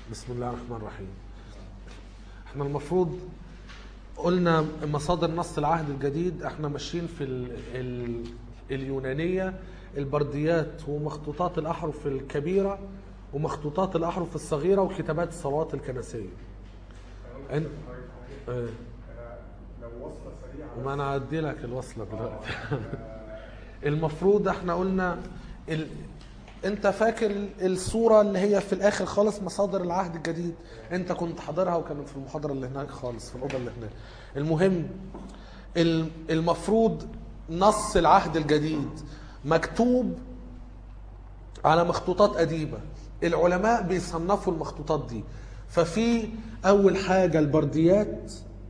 بسم الله الرحمن الرحيم احنا المفروض قلنا مصادر نص العهد الجديد احنا ماشيين في ال ال اليونانية البرديات ومخطوطات الأحرف الكبيرة ومخطوطات الأحرف الصغيرة وكتابات الصلوات الكنسية عن- اه. لو وصله سريعه وما انا هدي لك الوصله دلوقتي المفروض احنا قلنا ال... انت فاكر الصوره اللي هي في الاخر خالص مصادر العهد الجديد انت كنت حاضرها وكانت في المحاضره اللي هناك خالص في الاوضه اللي هناك المهم ال- المفروض نص العهد الجديد مكتوب على مخطوطات قديمة العلماء بيصنفوا المخطوطات دي ففي أول حاجة البرديات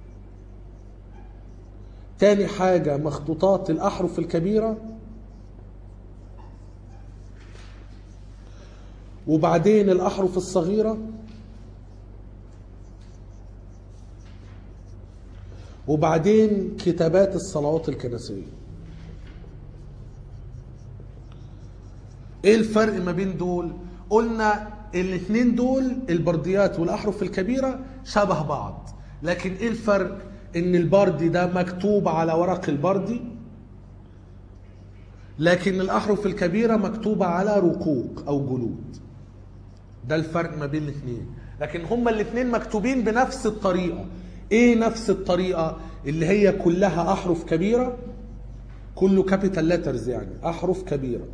تاني حاجة مخطوطات الأحرف الكبيرة وبعدين الأحرف الصغيرة وبعدين كتابات الصلوات الكنسية ايه الفرق ما بين دول قلنا الاثنين دول البرديات والاحرف الكبيره شبه بعض لكن ايه الفرق ان البردي ده مكتوب على ورق البردي لكن الاحرف الكبيره مكتوبه على رقوق او جلود ده الفرق ما بين الاثنين لكن هما الاثنين مكتوبين بنفس الطريقه ايه نفس الطريقه اللي هي كلها احرف كبيره كله كابيتال ليترز يعني احرف كبيره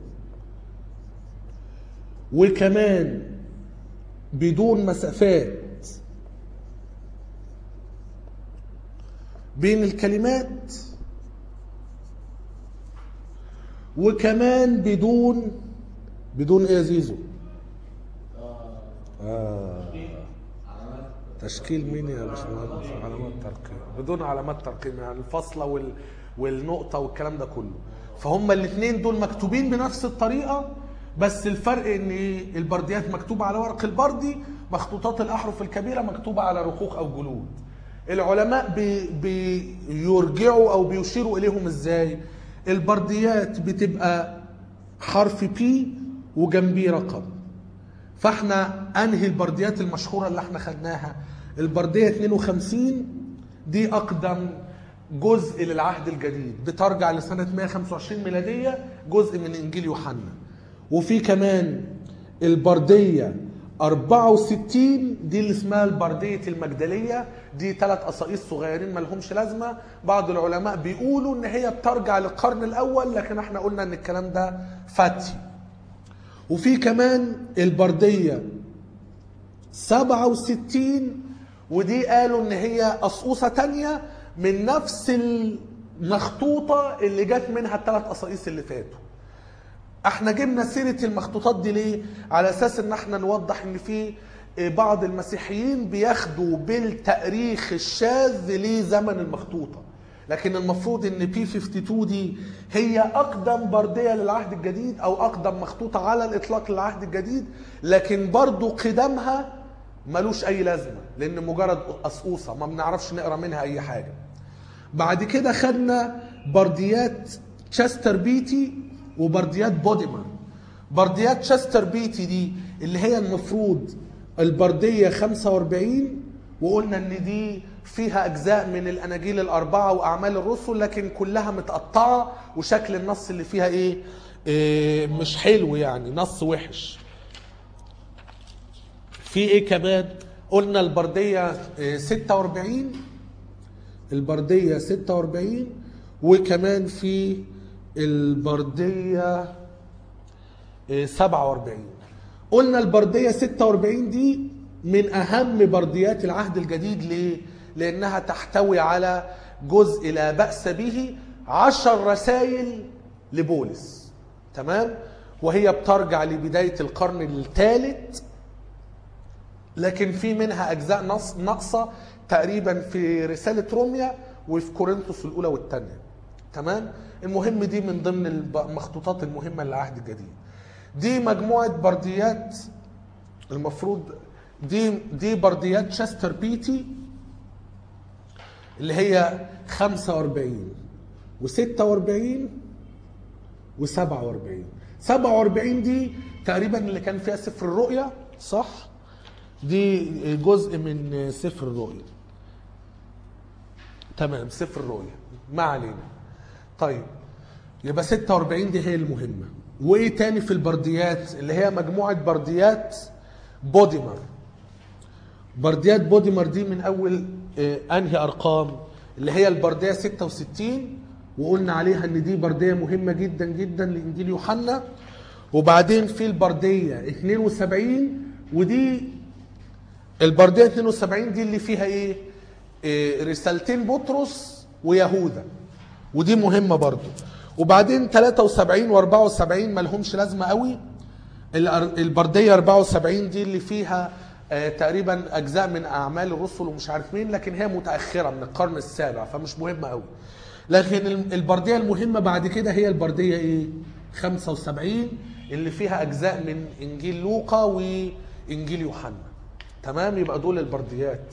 وكمان بدون مسافات بين الكلمات وكمان بدون بدون ايه يا زيزو آه. تشكيل مين يا باشمهندس علامات ترقيم بدون علامات ترقيم يعني الفاصله وال... والنقطه والكلام ده كله فهم الاثنين دول مكتوبين بنفس الطريقه بس الفرق ان البرديات مكتوبه على ورق البردي مخطوطات الاحرف الكبيره مكتوبه على رقوق او جلود العلماء بي بيرجعوا او بيشيروا اليهم ازاي البرديات بتبقى حرف بي وجنبيه رقم فاحنا انهي البرديات المشهوره اللي احنا خدناها البرديه 52 دي اقدم جزء للعهد الجديد بترجع لسنه 125 ميلاديه جزء من انجيل يوحنا وفي كمان البرديه 64 دي اللي اسمها البرديه المجدليه دي ثلاث قصائص صغيرين ما لهمش لازمه بعض العلماء بيقولوا ان هي بترجع للقرن الاول لكن احنا قلنا ان الكلام ده فتي وفي كمان البردية 67 ودي قالوا ان هي قصقوصة تانية من نفس المخطوطة اللي جت منها الثلاث قصائص اللي فاتوا احنا جبنا سيرة المخطوطات دي ليه على اساس ان احنا نوضح ان في بعض المسيحيين بياخدوا بالتاريخ الشاذ لزمن المخطوطه لكن المفروض ان بي 52 دي هي اقدم برديه للعهد الجديد او اقدم مخطوطه على الاطلاق للعهد الجديد لكن برضو قدمها ملوش اي لازمه لان مجرد قصقوصه ما بنعرفش نقرا منها اي حاجه بعد كده خدنا برديات تشستر بيتي وبرديات بوديمان برديات تشستر بيتي دي اللي هي المفروض البرديه 45 وقلنا ان دي فيها اجزاء من الاناجيل الاربعه واعمال الرسل لكن كلها متقطعه وشكل النص اللي فيها ايه, إيه مش حلو يعني نص وحش في ايه كمان قلنا البرديه إيه 46 البرديه 46 وكمان في البرديه إيه 47 قلنا البرديه 46 دي من اهم برديات العهد الجديد ليه لانها تحتوي على جزء لا باس به عشر رسائل لبولس تمام وهي بترجع لبدايه القرن الثالث لكن في منها اجزاء نص ناقصه تقريبا في رساله روميا وفي كورنثوس الاولى والثانيه تمام المهم دي من ضمن المخطوطات المهمه للعهد الجديد دي مجموعه برديات المفروض دي دي برديات تشستر بيتي اللي هي 45 و46 و47 47 دي تقريبا اللي كان فيها سفر الرؤيا صح دي جزء من سفر الرؤيا تمام سفر الرؤيا ما علينا طيب يبقى 46 دي هي المهمة وايه تاني في البرديات اللي هي مجموعة برديات بوديمر برديات بوديمر دي من اول آه، انهي ارقام اللي هي البردية 66 وقلنا عليها ان دي بردية مهمة جدا جدا لانجيل يوحنا وبعدين في البردية 72 ودي البردية 72 دي اللي فيها ايه؟ إيه رسالتين بطرس ويهوذا ودي مهمة برضو وبعدين 73 و74 مالهمش لازمة قوي الأر- البردية 74 دي اللي فيها آه، تقريبا اجزاء من اعمال الرسل ومش عارف مين لكن هي متاخره من القرن السابع فمش مهمه قوي لكن ال- البرديه المهمه بعد كده هي البرديه ايه 75 اللي فيها اجزاء من انجيل لوقا وانجيل يوحنا تمام يبقى دول البرديات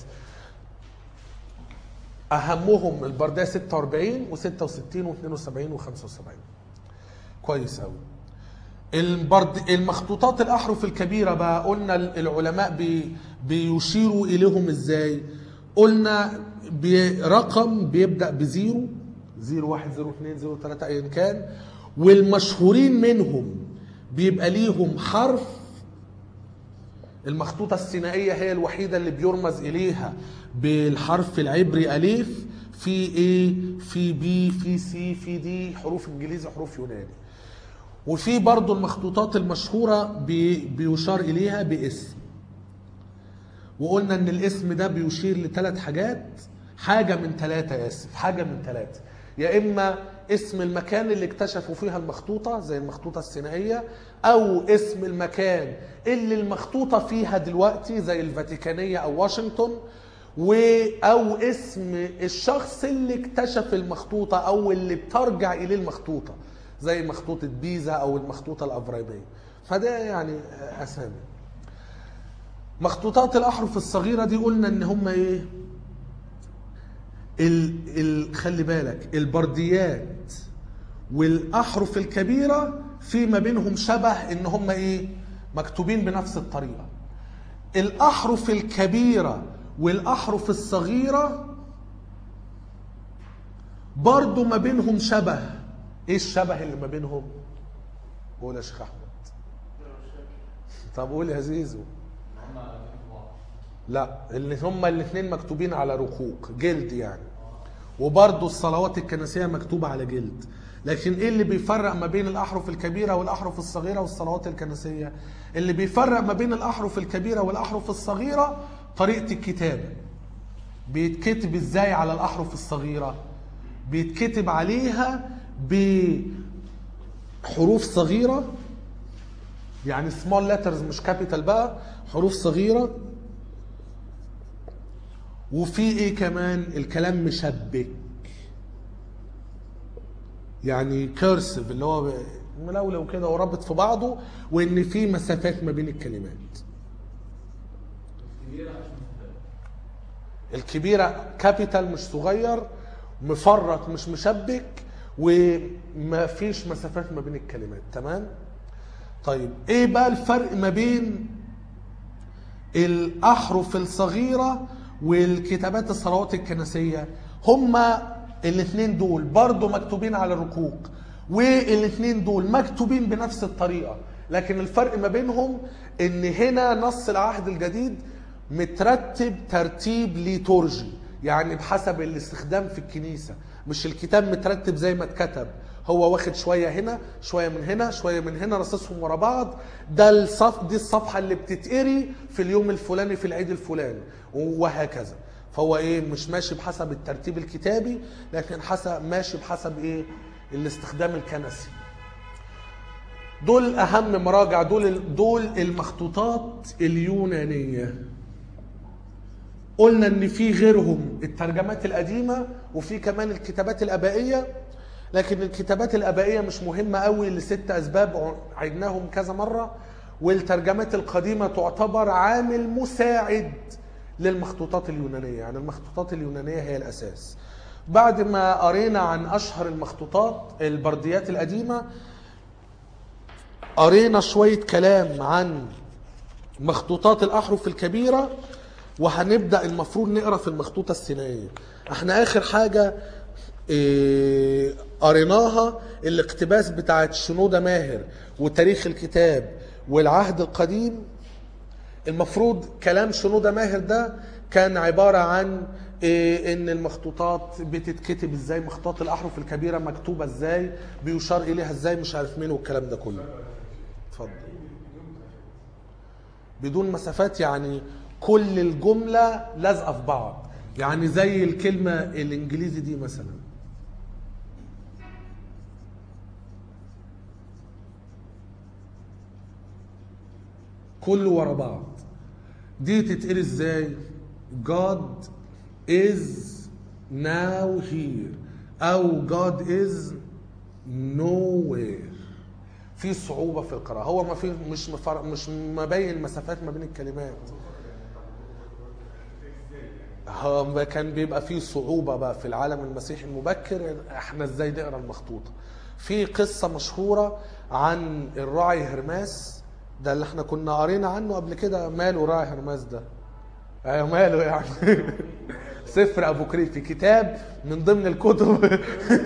اهمهم البرديه 46 و66 و72 و75 كويس قوي البرد المخطوطات الاحرف الكبيره بقى قلنا العلماء بي بيشيروا اليهم ازاي قلنا برقم بيبدا بزيرو زيرو واحد زيرو اتنين زيرو تلاته ايا كان والمشهورين منهم بيبقى ليهم حرف المخطوطة السينائية هي الوحيدة اللي بيرمز إليها بالحرف العبري أليف في A في B في C في D حروف إنجليزي حروف يوناني وفي برضو المخطوطات المشهورة بي بيشار إليها باسم وقلنا ان الاسم ده بيشير لثلاث حاجات حاجة من ثلاثة آسف حاجة من ثلاثة يا إما اسم المكان اللي اكتشفوا فيها المخطوطة زي المخطوطة السينائية أو اسم المكان اللي المخطوطة فيها دلوقتي زي الفاتيكانية أو واشنطن و أو اسم الشخص اللي اكتشف المخطوطة أو اللي بترجع إليه المخطوطة زي مخطوطة بيزا أو المخطوطة الأفريقية فده يعني أسامي مخطوطات الاحرف الصغيره دي قلنا ان هم ايه ال ال خلي بالك البرديات والاحرف الكبيره في ما بينهم شبه ان هم ايه مكتوبين بنفس الطريقه الاحرف الكبيره والاحرف الصغيره برضو ما بينهم شبه ايه الشبه اللي ما بينهم قول يا شيخ احمد طب قول يا زيزو لا اللي هما الاثنين مكتوبين على رقوق جلد يعني وبرضه الصلوات الكنسيه مكتوبه على جلد لكن ايه اللي بيفرق ما بين الاحرف الكبيره والاحرف الصغيره والصلوات الكنسيه اللي بيفرق ما بين الاحرف الكبيره والاحرف الصغيره طريقه الكتابه بيتكتب ازاي على الاحرف الصغيره بيتكتب عليها بحروف صغيره يعني سمول ليترز مش كابيتال بقى حروف صغيره وفي ايه كمان الكلام مشبك يعني كيرسيف اللي هو ملولو كده ورابط في بعضه وان في مسافات ما بين الكلمات الكبيره كابيتال مش صغير مفرط مش مشبك وما فيش مسافات ما بين الكلمات تمام طيب ايه بقى الفرق ما بين الاحرف الصغيره والكتابات الصلوات الكنسيه هما الاثنين دول برضو مكتوبين على الرقوق والاثنين دول مكتوبين بنفس الطريقه لكن الفرق ما بينهم ان هنا نص العهد الجديد مترتب ترتيب ليتورجي يعني بحسب الاستخدام في الكنيسه مش الكتاب مترتب زي ما اتكتب هو واخد شويه هنا شويه من هنا شويه من هنا رصصهم ورا بعض ده الصف دي الصفحه اللي بتتقري في اليوم الفلاني في العيد الفلاني وهكذا فهو ايه مش ماشي بحسب الترتيب الكتابي لكن حسب ماشي بحسب ايه الاستخدام الكنسي دول اهم مراجع دول دول المخطوطات اليونانيه قلنا ان في غيرهم الترجمات القديمه وفي كمان الكتابات الابائيه لكن الكتابات الابائيه مش مهمه قوي لست اسباب عدناهم كذا مره والترجمات القديمه تعتبر عامل مساعد للمخطوطات اليونانيه يعني المخطوطات اليونانيه هي الاساس بعد ما قرينا عن اشهر المخطوطات البرديات القديمه قرينا شويه كلام عن مخطوطات الأحرف الكبيرة وهنبدأ المفروض نقرأ في المخطوطة السينائية احنا آخر حاجة إيه، قريناها الاقتباس بتاعت شنودة ماهر وتاريخ الكتاب والعهد القديم المفروض كلام شنودة ماهر ده كان عبارة عن إيه ان المخطوطات بتتكتب ازاي مخطوطات الاحرف الكبيرة مكتوبة ازاي بيشار اليها ازاي مش عارف مين والكلام ده كله اتفضل بدون مسافات يعني كل الجملة لازقة في بعض يعني زي الكلمة الانجليزي دي مثلا كله ورا بعض دي تتقري ازاي God is now here او God is nowhere في صعوبة في القراءة هو ما في مش مفر... مش مبين مسافات ما بين الكلمات هو كان بيبقى فيه صعوبة بقى في العالم المسيحي المبكر احنا ازاي نقرا المخطوطة في قصة مشهورة عن الراعي هرماس ده اللي احنا كنا قارينا عنه قبل كده ماله راعي هرماس ده ايوه ماله يعني سفر ابو كريفي كتاب من ضمن الكتب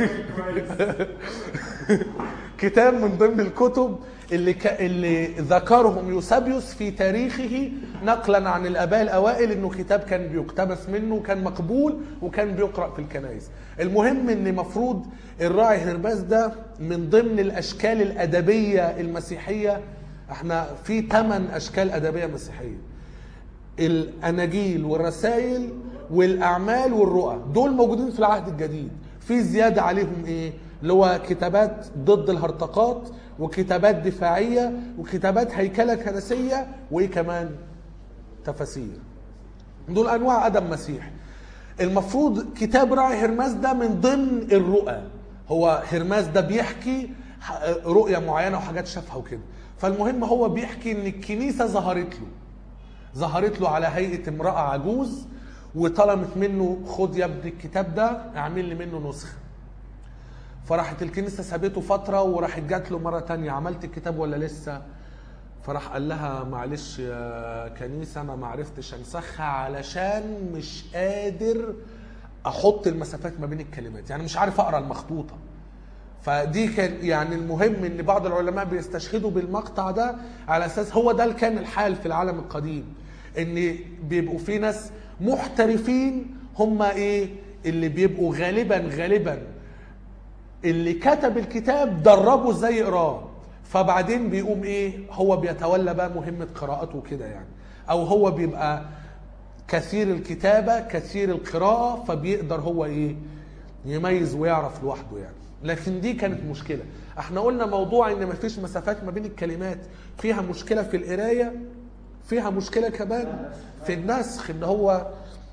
كتاب من ضمن الكتب اللي ك... اللي ذكرهم يوسابيوس في تاريخه نقلا عن الاباء الاوائل انه كتاب كان بيقتبس منه كان مقبول وكان بيقرا في الكنائس المهم ان مفروض الراعي هرماس ده من ضمن الاشكال الادبيه المسيحيه احنا في ثمان اشكال ادبيه مسيحيه الاناجيل والرسائل والاعمال والرؤى دول موجودين في العهد الجديد في زياده عليهم ايه اللي هو كتابات ضد الهرطقات وكتابات دفاعيه وكتابات هيكله كنسيه وايه كمان تفاسير دول انواع ادب مسيح المفروض كتاب راعي هرماس ده من ضمن الرؤى هو هرماس ده بيحكي رؤيه معينه وحاجات شافها وكده فالمهم هو بيحكي ان الكنيسه ظهرت له ظهرت له على هيئه امراه عجوز وطلبت منه خد يا ابني الكتاب ده اعمل لي منه نسخه فراحت الكنيسه سابته فتره وراحت جات له مره تانية عملت الكتاب ولا لسه فراح قال لها معلش يا كنيسه انا ما عرفتش انسخها علشان مش قادر احط المسافات ما بين الكلمات يعني مش عارف اقرا المخطوطه فدي كان يعني المهم ان بعض العلماء بيستشهدوا بالمقطع ده على اساس هو ده اللي كان الحال في العالم القديم ان بيبقوا في ناس محترفين هم ايه اللي بيبقوا غالبا غالبا اللي كتب الكتاب دربه ازاي يقراه فبعدين بيقوم ايه هو بيتولى بقى مهمه قراءته كده يعني او هو بيبقى كثير الكتابه كثير القراءه فبيقدر هو ايه يميز ويعرف لوحده يعني لكن دي كانت مشكله احنا قلنا موضوع ان مفيش مسافات ما بين الكلمات فيها مشكله في القرايه فيها مشكله كمان في النسخ ان هو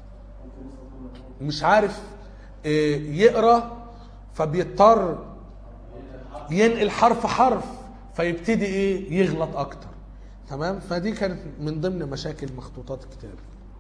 مش عارف إيه، يقرا فبيضطر ينقل حرف حرف فيبتدي ايه يغلط اكتر تمام فدي كانت من ضمن مشاكل مخطوطات الكتاب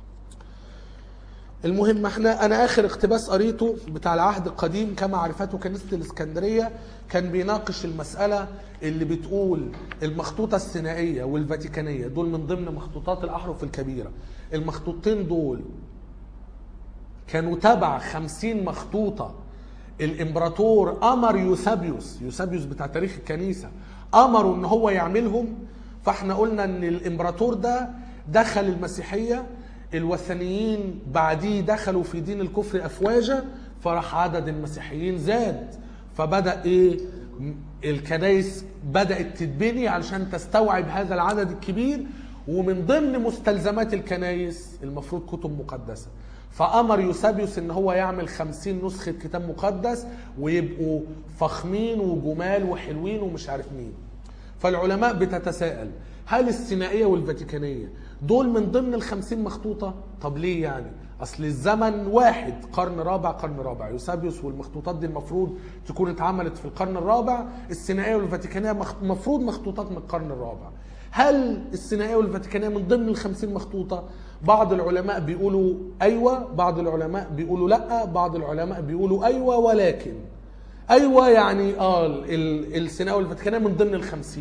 المهم احنا انا اخر اقتباس قريته بتاع العهد القديم كما عرفته كنيسه الاسكندريه كان بيناقش المساله اللي بتقول المخطوطه السينائيه والفاتيكانيه دول من ضمن مخطوطات الاحرف الكبيره المخطوطتين دول كانوا تبع خمسين مخطوطة الامبراطور امر يوسابيوس يوسابيوس بتاع تاريخ الكنيسة امروا ان هو يعملهم فاحنا قلنا ان الامبراطور ده دخل المسيحية الوثنيين بعديه دخلوا في دين الكفر افواجا فراح عدد المسيحيين زاد فبدا ايه الكنائس بدات تتبني علشان تستوعب هذا العدد الكبير ومن ضمن مستلزمات الكنائس المفروض كتب مقدسه فامر يوسابيوس ان هو يعمل خمسين نسخه كتاب مقدس ويبقوا فخمين وجمال وحلوين ومش عارف مين فالعلماء بتتساءل هل السينائيه والفاتيكانيه دول من ضمن الخمسين مخطوطه طب ليه يعني اصل الزمن واحد قرن رابع قرن رابع يوسابيوس والمخطوطات دي المفروض تكون اتعملت في القرن الرابع السينائيه والفاتيكانيه مخ- مفروض مخطوطات من القرن الرابع هل السينائيه والفاتيكانيه من ضمن الخمسين مخطوطه بعض العلماء بيقولوا ايوه بعض العلماء بيقولوا لا بعض العلماء بيقولوا ايوه ولكن ايوه يعني اه ال- السيناء والفاتيكانيه من ضمن الخمسين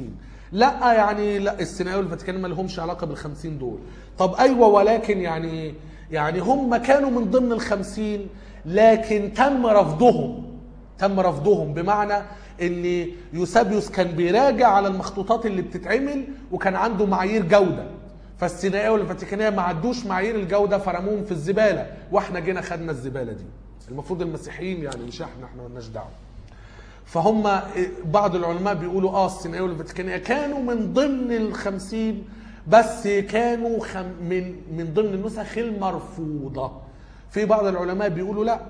لا يعني لا السينائيه والفاتيكان ما لهمش علاقه بالخمسين دول طب ايوه ولكن يعني ايه يعني هم كانوا من ضمن الخمسين لكن تم رفضهم تم رفضهم بمعنى ان يوسابيوس كان بيراجع على المخطوطات اللي بتتعمل وكان عنده معايير جوده فالسينائيه والفاتيكانيه ما عدوش معايير الجوده فرموهم في الزباله واحنا جينا خدنا الزباله دي المفروض المسيحيين يعني مش احنا احنا مالناش دعوه فهم بعض العلماء بيقولوا اه السينائيه والفاتيكانيه كانوا من ضمن الخمسين بس كانوا خم من من ضمن النسخ المرفوضه في بعض العلماء بيقولوا لا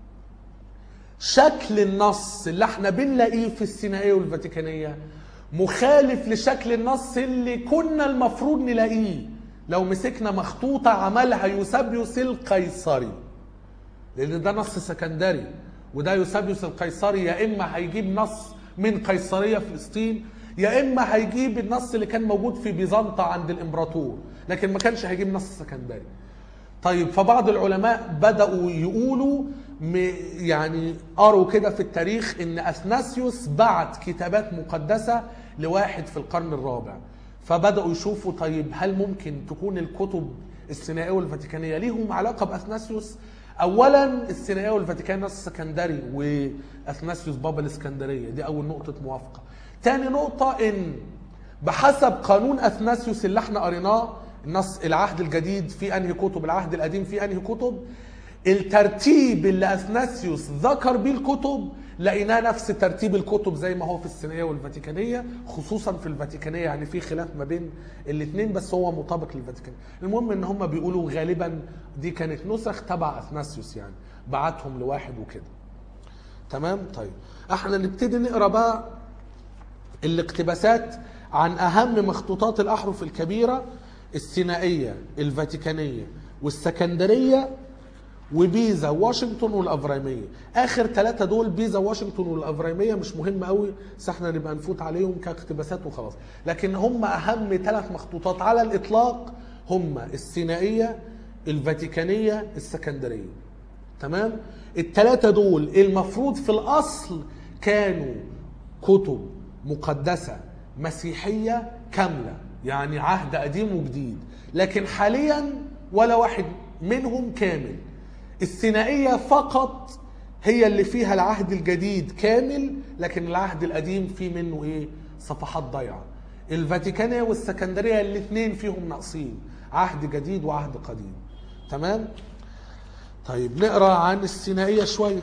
شكل النص اللي احنا بنلاقيه في السينائيه والفاتيكانيه مخالف لشكل النص اللي كنا المفروض نلاقيه لو مسكنا مخطوطه عملها يوسابيوس القيصري لان ده نص سكندري وده يوسابيوس القيصري يا اما هيجيب نص من قيصريه فلسطين يا اما هيجيب النص اللي كان موجود في بيزنطة عند الامبراطور لكن ما كانش هيجيب نص سكندري طيب فبعض العلماء بدأوا يقولوا م- يعني قروا كده في التاريخ ان اثناسيوس بعت كتابات مقدسة لواحد في القرن الرابع فبدأوا يشوفوا طيب هل ممكن تكون الكتب السينائية والفاتيكانية ليهم علاقة بأثناسيوس اولا السينائية والفاتيكان نص سكندري واثناسيوس بابا الاسكندرية دي اول نقطة موافقة تاني نقطة ان بحسب قانون اثناسيوس اللي احنا قريناه النص العهد الجديد في انهي كتب العهد القديم في انهي كتب الترتيب اللي اثناسيوس ذكر بيه الكتب لقيناه نفس ترتيب الكتب زي ما هو في السينائيه والفاتيكانيه خصوصا في الفاتيكانيه يعني في خلاف ما بين الاثنين بس هو مطابق للفاتيكانيه المهم ان هم بيقولوا غالبا دي كانت نسخ تبع اثناسيوس يعني بعتهم لواحد وكده تمام طيب احنا نبتدي نقرا بقى الاقتباسات عن اهم مخطوطات الاحرف الكبيره السينائيه الفاتيكانيه والسكندريه وبيزا واشنطن والافرايميه اخر ثلاثه دول بيزا واشنطن والافرايميه مش مهم قوي بس احنا نبقى نفوت عليهم كاقتباسات وخلاص لكن هم اهم ثلاث مخطوطات على الاطلاق هم السينائيه الفاتيكانيه السكندريه تمام الثلاثه دول المفروض في الاصل كانوا كتب مقدسه مسيحيه كامله يعني عهد قديم وجديد لكن حاليا ولا واحد منهم كامل السينائيه فقط هي اللي فيها العهد الجديد كامل لكن العهد القديم فيه منه ايه صفحات ضايعه الفاتيكانيه والسكندريه الاثنين فيهم ناقصين عهد جديد وعهد قديم تمام طيب نقرا عن السينائيه شويه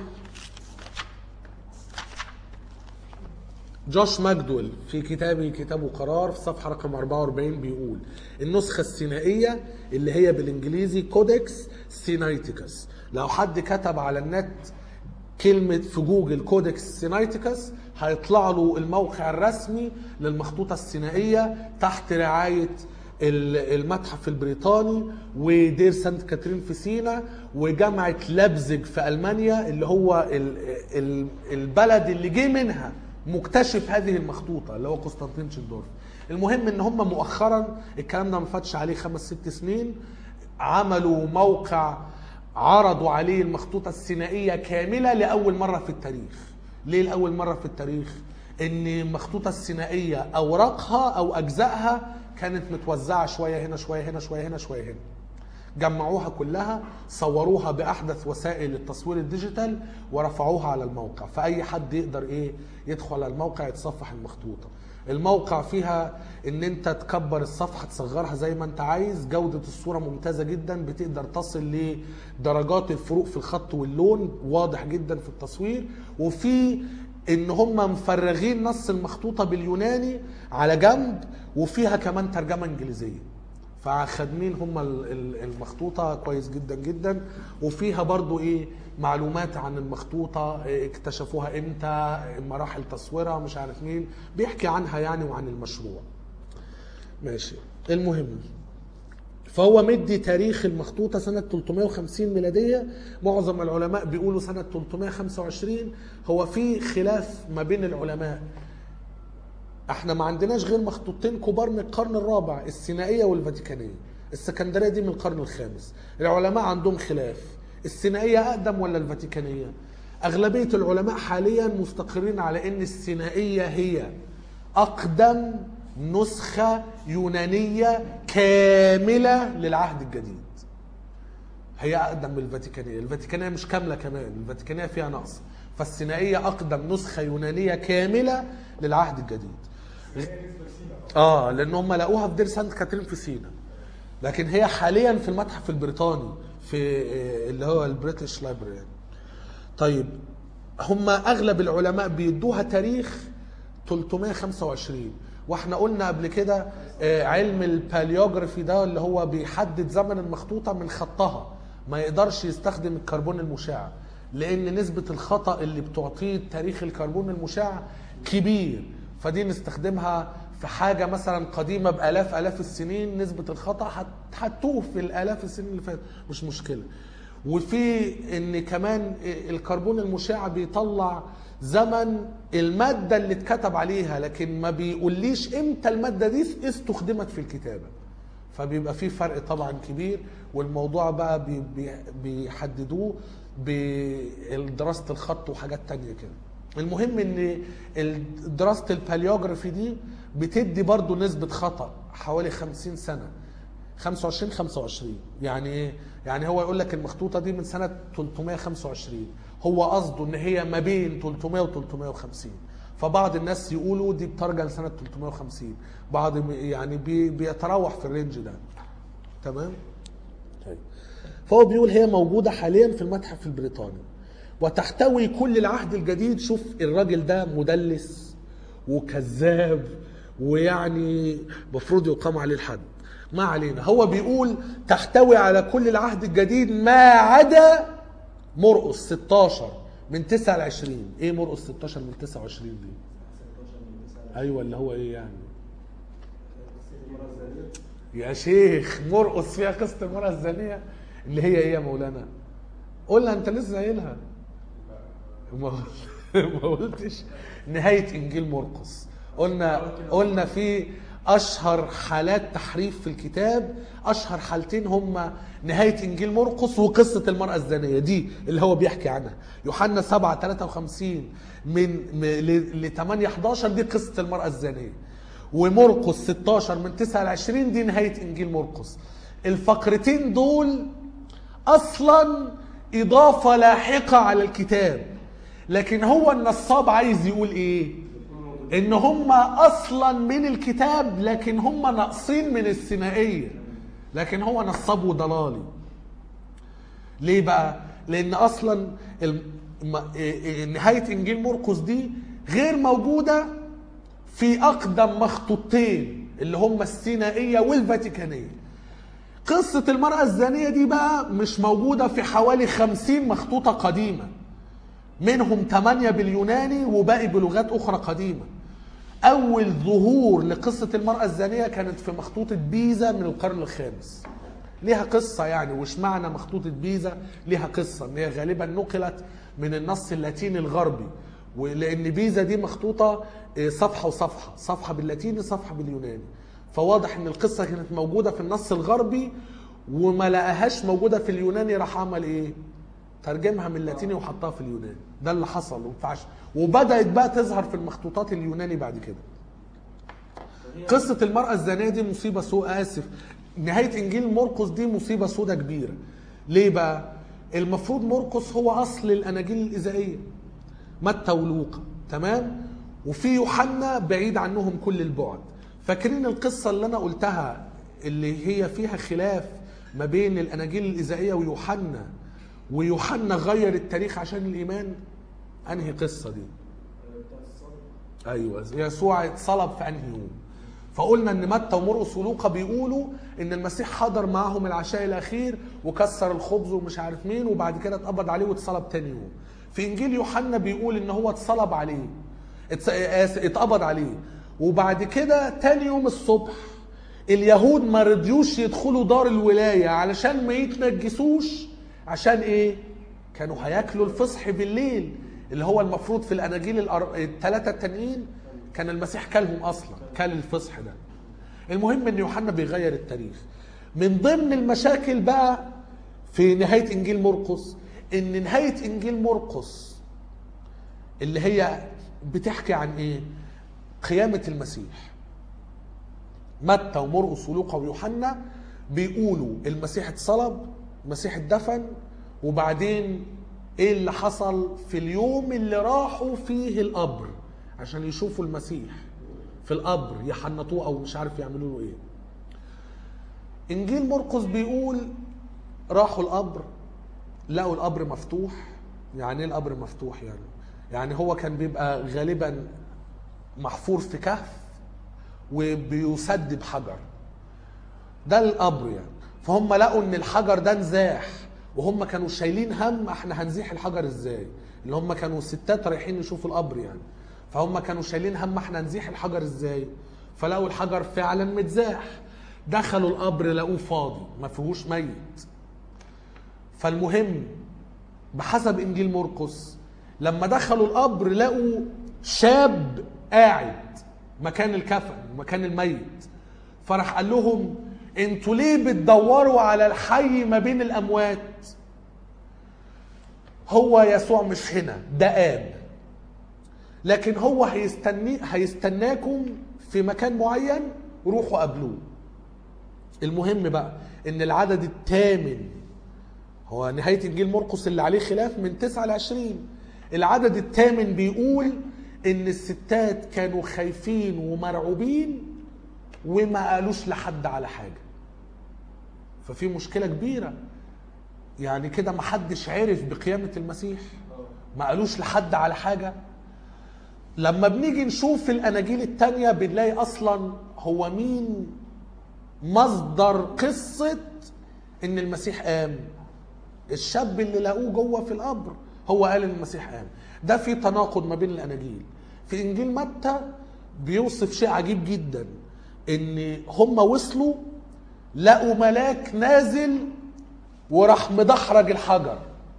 جوش ماجدول في كتابه كتابه قرار في صفحة رقم 44 بيقول النسخة السينائية اللي هي بالانجليزي كودكس سينايتيكس لو حد كتب على النت كلمة في جوجل كودكس سينايتيكس هيطلع له الموقع الرسمي للمخطوطة السينائية تحت رعاية ال- المتحف البريطاني ودير سانت كاترين في سينا وجامعة لابزج في ألمانيا اللي هو ال- ال- البلد اللي جه منها مكتشف هذه المخطوطة اللي هو قسطنطين شندورف المهم ان هم مؤخرا الكلام ده ما فاتش عليه خمس ست سنين عملوا موقع عرضوا عليه المخطوطة السينائية كاملة لأول مرة في التاريخ ليه لأول مرة في التاريخ ان المخطوطة السينائية أوراقها أو أجزائها كانت متوزعة شوية هنا شوية هنا شوية هنا شوية هنا جمعوها كلها صوروها باحدث وسائل التصوير الديجيتال ورفعوها على الموقع فاي حد يقدر ايه يدخل على الموقع يتصفح المخطوطه الموقع فيها ان انت تكبر الصفحه تصغرها زي ما انت عايز جوده الصوره ممتازه جدا بتقدر تصل لدرجات الفروق في الخط واللون واضح جدا في التصوير وفي ان هم مفرغين نص المخطوطه باليوناني على جنب وفيها كمان ترجمه انجليزيه فخادمين هم ال- ال- المخطوطة كويس جدا جدا وفيها برضو ايه معلومات عن المخطوطة إيه اكتشفوها امتى مراحل تصويرها مش عارف مين بيحكي عنها يعني وعن المشروع ماشي المهم فهو مدي تاريخ المخطوطة سنة 350 ميلادية معظم العلماء بيقولوا سنة 325 هو في خلاف ما بين العلماء احنا ما عندناش غير مخطوطتين كبار من القرن الرابع السينائية والفاتيكانية السكندرية دي من القرن الخامس العلماء عندهم خلاف السينائية أقدم ولا الفاتيكانية أغلبية العلماء حاليا مستقرين على أن السينائية هي أقدم نسخة يونانية كاملة للعهد الجديد هي أقدم من الفاتيكانية الفاتيكانية مش كاملة كمان الفاتيكانية فيها نقص فالسينائية أقدم نسخة يونانية كاملة للعهد الجديد اه لان هم لقوها في دير سانت كاترين في سينا لكن هي حاليا في المتحف البريطاني في آه، اللي هو البريتش لايبراري يعني. طيب هم اغلب العلماء بيدوها تاريخ 325 واحنا قلنا قبل كده آه، علم الباليوجرافي ده اللي هو بيحدد زمن المخطوطه من خطها ما يقدرش يستخدم الكربون المشع لان نسبه الخطا اللي بتعطيه تاريخ الكربون المشع كبير فدي نستخدمها في حاجه مثلا قديمه بالاف الاف السنين نسبه الخطا هت- هتوه في الالاف السنين اللي فاتت مش مشكله وفي ان كمان الكربون المشع بيطلع زمن الماده اللي اتكتب عليها لكن ما بيقوليش امتى الماده دي استخدمت في الكتابه فبيبقى في فرق طبعا كبير والموضوع بقى بي- بي- بيحددوه بدراسه الخط وحاجات تانية كده المهم ان ال- دراسه الباليوجرافي دي بتدي برضو نسبه خطا حوالي 50 سنه 25 25 يعني ايه؟ يعني هو يقول لك المخطوطه دي من سنه 325 هو قصده ان هي ما بين 300 و 350 فبعض الناس يقولوا دي بترجع لسنه 350 بعض م- يعني بي بيتراوح في الرينج ده تمام طيب فهو بيقول هي موجوده حاليا في المتحف البريطاني وتحتوي كل العهد الجديد شوف الراجل ده مدلس وكذاب ويعني مفروض يقام عليه الحد ما علينا هو بيقول تحتوي على كل العهد الجديد ما عدا مرقس 16 من 9 ل 20 ايه مرقس 16 من 29 دي ايوه اللي هو ايه يعني يا شيخ مرقس فيها قصه المرأة الزانية اللي هي ايه يا مولانا؟ قولها انت لسه قايلها ما ما قلتش نهاية انجيل مرقس قلنا قلنا في اشهر حالات تحريف في الكتاب اشهر حالتين هما نهاية انجيل مرقس وقصة المرأة الزانية دي اللي هو بيحكي عنها يوحنا 7 53 من م- ل 8 11 دي قصة المرأة الزانية ومرقس 16 من 9 ل 20 دي نهاية انجيل مرقس الفقرتين دول اصلا اضافه لاحقه على الكتاب لكن هو النصاب عايز يقول ايه ان هم اصلا من الكتاب لكن هم ناقصين من الثنائيه لكن هو نصاب وضلالي ليه بقى لان اصلا الم- م- إيه- إيه- نهايه انجيل مرقس دي غير موجوده في اقدم مخطوطتين اللي هم السينائيه والفاتيكانيه قصة المرأة الزانية دي بقى مش موجودة في حوالي خمسين مخطوطة قديمة منهم ثمانية باليوناني وباقي بلغات أخرى قديمة أول ظهور لقصة المرأة الزانية كانت في مخطوطة بيزا من القرن الخامس ليها قصة يعني وش معنى مخطوطة بيزا ليها قصة ان هي غالبا نقلت من النص اللاتيني الغربي ولان بيزا دي مخطوطة آه، صفحة وصفحة صفحة باللاتيني صفحة باليوناني فواضح ان القصة كانت موجودة في النص الغربي وما لقاهاش موجودة في اليوناني راح عمل ايه ترجمها من اللاتيني وحطها في اليوناني ده اللي حصل وما ينفعش وبدأت بقى تظهر في المخطوطات اليوناني بعد كده قصة المرأة الزانية دي مصيبة سوء آسف نهاية إنجيل مرقس دي مصيبة سودة كبيرة ليه بقى؟ المفروض مرقس هو أصل الأناجيل الإذائية متى ولوقا تمام؟ وفي يوحنا بعيد عنهم كل البعد فاكرين القصة اللي أنا قلتها اللي هي فيها خلاف ما بين الأناجيل الإذائية ويوحنا ويوحنا غير التاريخ عشان الإيمان أنهي قصة دي؟ ايوه يسوع اتصلب في انهي يوم فقلنا ان متى ومرقس ولوقا بيقولوا ان المسيح حضر معاهم العشاء الاخير وكسر الخبز ومش عارف مين وبعد كده اتقبض عليه واتصلب تاني يوم في انجيل يوحنا بيقول ان هو اتصلب عليه اتس- آسف، اتقبض عليه وبعد كده تاني يوم الصبح اليهود ما رضيوش يدخلوا دار الولايه علشان ما يتنجسوش عشان ايه كانوا هياكلوا الفصح بالليل اللي هو المفروض في الاناجيل الأر- الثلاثه التانيين كان المسيح كلهم اصلا كل الفصح ده المهم ان يوحنا بيغير التاريخ من ضمن المشاكل بقى في نهايه انجيل مرقس ان نهايه انجيل مرقس اللي هي بتحكي عن ايه قيامه المسيح متى ومرقس ولوقا ويوحنا بيقولوا المسيح اتصلب المسيح اتدفن وبعدين ايه اللي حصل في اليوم اللي راحوا فيه القبر عشان يشوفوا المسيح في القبر يحنطوه او مش عارف يعملوا له ايه انجيل مرقس بيقول راحوا القبر لقوا القبر مفتوح يعني ايه القبر مفتوح يعني يعني هو كان بيبقى غالبا محفور في كهف وبيسد بحجر ده القبر يعني فهم لقوا ان الحجر ده نزاح وهم كانوا شايلين هم احنا هنزيح الحجر ازاي اللي هم كانوا ستات رايحين يشوفوا القبر يعني فهم كانوا شايلين هم احنا هنزيح الحجر ازاي فلقوا الحجر فعلا متزاح دخلوا القبر لقوه فاضي ما فيهوش ميت فالمهم بحسب انجيل مرقس لما دخلوا القبر لقوا شاب قاعد مكان الكفن مكان الميت فراح قال لهم انتوا ليه بتدوروا على الحي ما بين الاموات هو يسوع مش هنا ده اب لكن هو هيستني هيستناكم في مكان معين روحوا قابلوه المهم بقى ان العدد الثامن هو نهاية إنجيل مرقس اللي عليه خلاف من 9 ل 20 العدد الثامن بيقول إن الستات كانوا خايفين ومرعوبين وما قالوش لحد على حاجة ففي مشكلة كبيرة يعني كده ما حدش عرف بقيامة المسيح ما قالوش لحد على حاجة لما بنيجي نشوف الأناجيل التانية بنلاقي أصلا هو مين مصدر قصة إن المسيح قام الشاب اللي لقوه جوه في القبر هو قال ان المسيح قام ده في تناقض ما بين الاناجيل في انجيل متى بيوصف شيء عجيب جدا ان هم وصلوا لقوا ملاك نازل وراح مدحرج الحجر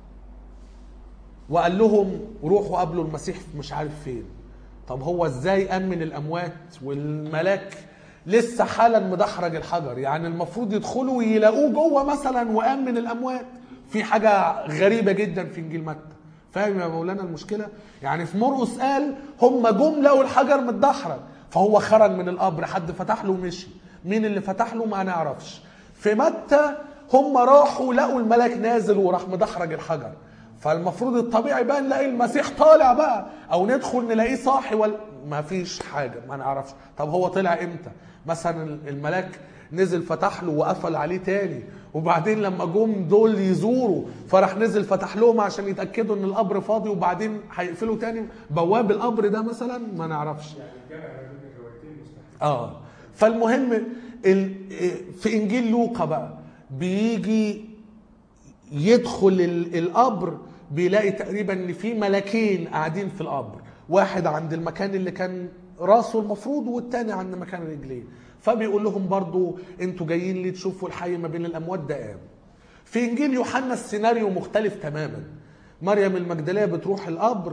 وقال لهم روحوا قابلوا المسيح مش عارف فين طب هو ازاي قام من الاموات والملاك لسه حالا مدحرج الحجر يعني المفروض يدخلوا يلاقوه جوه مثلا وقام من الاموات في حاجه غريبه جدا في انجيل متى فاهم يا مولانا المشكله يعني في مرقس قال هم جم لقوا الحجر متدحرج فهو خرج من القبر حد فتح له ومشي مين اللي فتح له ما نعرفش في متى هم راحوا لقوا الملاك نازل وراح مدحرج الحجر فالمفروض الطبيعي بقى نلاقي المسيح طالع بقى او ندخل نلاقيه صاحي ولا ما فيش حاجه ما نعرفش طب هو طلع امتى مثلا الملاك نزل فتح له وقفل عليه تاني وبعدين لما جم دول يزوروا فراح نزل فتح لهم عشان يتاكدوا ان القبر فاضي وبعدين هيقفلوا تاني بواب القبر ده مثلا ما نعرفش يعني الجمع ما بين الروايتين مستحيل اه فالمهم ال- في انجيل لوقا بقى بيجي يدخل ال- القبر بيلاقي تقريبا ان في ملاكين قاعدين في القبر واحد عند المكان اللي كان راسه المفروض والتاني عند مكان رجليه فبيقول لهم برضو انتوا جايين ليه تشوفوا الحي ما بين الاموات ده قام في انجيل يوحنا السيناريو مختلف تماما مريم المجدليه بتروح القبر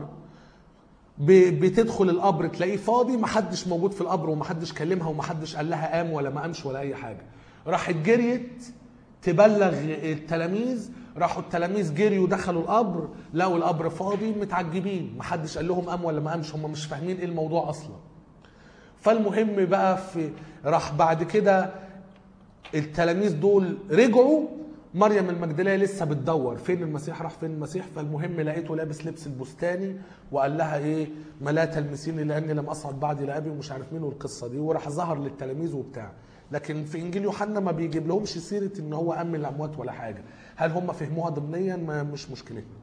ب- بتدخل القبر تلاقيه فاضي محدش موجود في القبر ومحدش كلمها ومحدش قال لها قام ولا ما قامش ولا اي حاجه راحت جريت تبلغ التلاميذ راحوا التلاميذ جريوا دخلوا القبر لقوا القبر فاضي متعجبين محدش قال لهم قام ولا ما قامش هم مش فاهمين ايه الموضوع اصلا فالمهم بقى في راح بعد كده التلاميذ دول رجعوا مريم المجدليه لسه بتدور فين المسيح راح فين المسيح فالمهم لقيته لابس لبس البستاني وقال لها ايه ما لا تلمسيني لاني لم اصعد بعد الى ابي ومش عارف مين والقصه دي وراح ظهر للتلاميذ وبتاع لكن في انجيل يوحنا ما بيجيب لهمش سيره ان هو قام من الاموات ولا حاجه هل هم فهموها ضمنيا ما مش مشكلتنا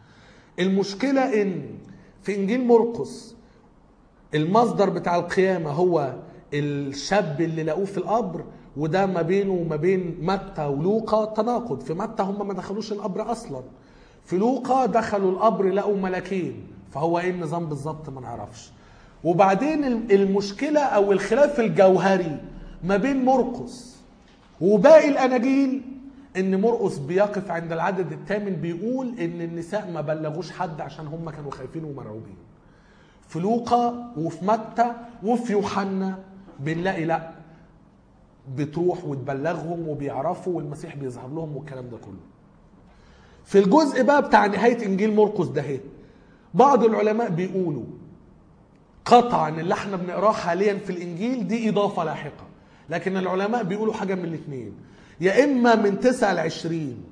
المشكله ان في انجيل مرقس المصدر بتاع القيامة هو الشاب اللي لقوه في القبر وده ما بينه وما بين متى ولوقا تناقض في متى هم ما دخلوش القبر اصلا في لوقا دخلوا القبر لقوا ملاكين فهو ايه النظام بالظبط ما نعرفش وبعدين المشكلة او الخلاف الجوهري ما بين مرقس وباقي الاناجيل ان مرقس بيقف عند العدد الثامن بيقول ان النساء ما بلغوش حد عشان هم كانوا خايفين ومرعوبين في لوقا وفي متى وفي يوحنا بنلاقي لا بتروح وتبلغهم وبيعرفوا والمسيح بيظهر لهم والكلام ده كله في الجزء بقى بتاع نهاية إنجيل مرقس ده اهي بعض العلماء بيقولوا قطعا اللي احنا بنقراه حاليا في الإنجيل دي إضافة لاحقة لكن العلماء بيقولوا حاجه من الاثنين يا اما من 9 ل 20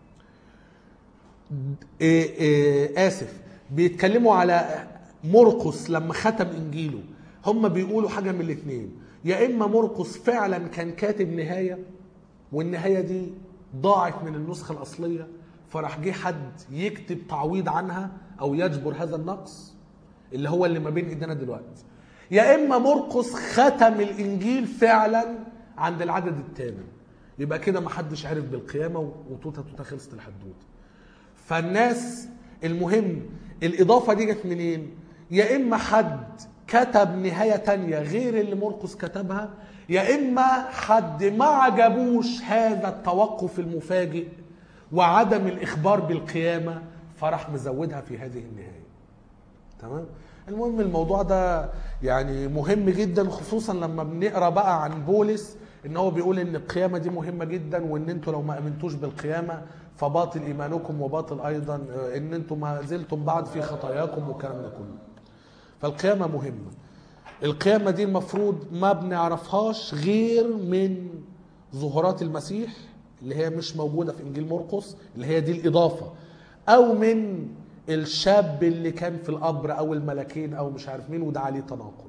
إيه إيه اسف بيتكلموا على مرقس لما ختم انجيله هم بيقولوا حاجه من الاثنين يا اما مرقس فعلا كان كاتب نهايه والنهايه دي ضاعت من النسخه الاصليه فراح جه حد يكتب تعويض عنها او يجبر هذا النقص اللي هو اللي ما بين ايدينا دلوقتي يا اما مرقس ختم الانجيل فعلا عند العدد الثامن يبقى كده ما حدش عرف بالقيامه وتوته توته خلصت الحدوته فالناس المهم الإضافة دي جت منين؟ يا إما حد كتب نهاية تانية غير اللي مرقس كتبها يا إما حد ما عجبوش هذا التوقف المفاجئ وعدم الإخبار بالقيامة فراح مزودها في هذه النهاية تمام؟ المهم الموضوع ده يعني مهم جدا خصوصا لما بنقرا بقى عن بولس ان هو بيقول ان القيامه دي مهمه جدا وان انتوا لو ما امنتوش بالقيامه فباطل ايمانكم وباطل ايضا آه، ان انتم ما زلتم بعد في خطاياكم والكلام ده كله فالقيامه مهمه القيامه دي المفروض ما بنعرفهاش غير من ظهورات المسيح اللي هي مش موجوده في انجيل مرقس اللي هي دي الاضافه او من الشاب اللي كان في القبر او الملكين او مش عارف مين وده عليه تناقض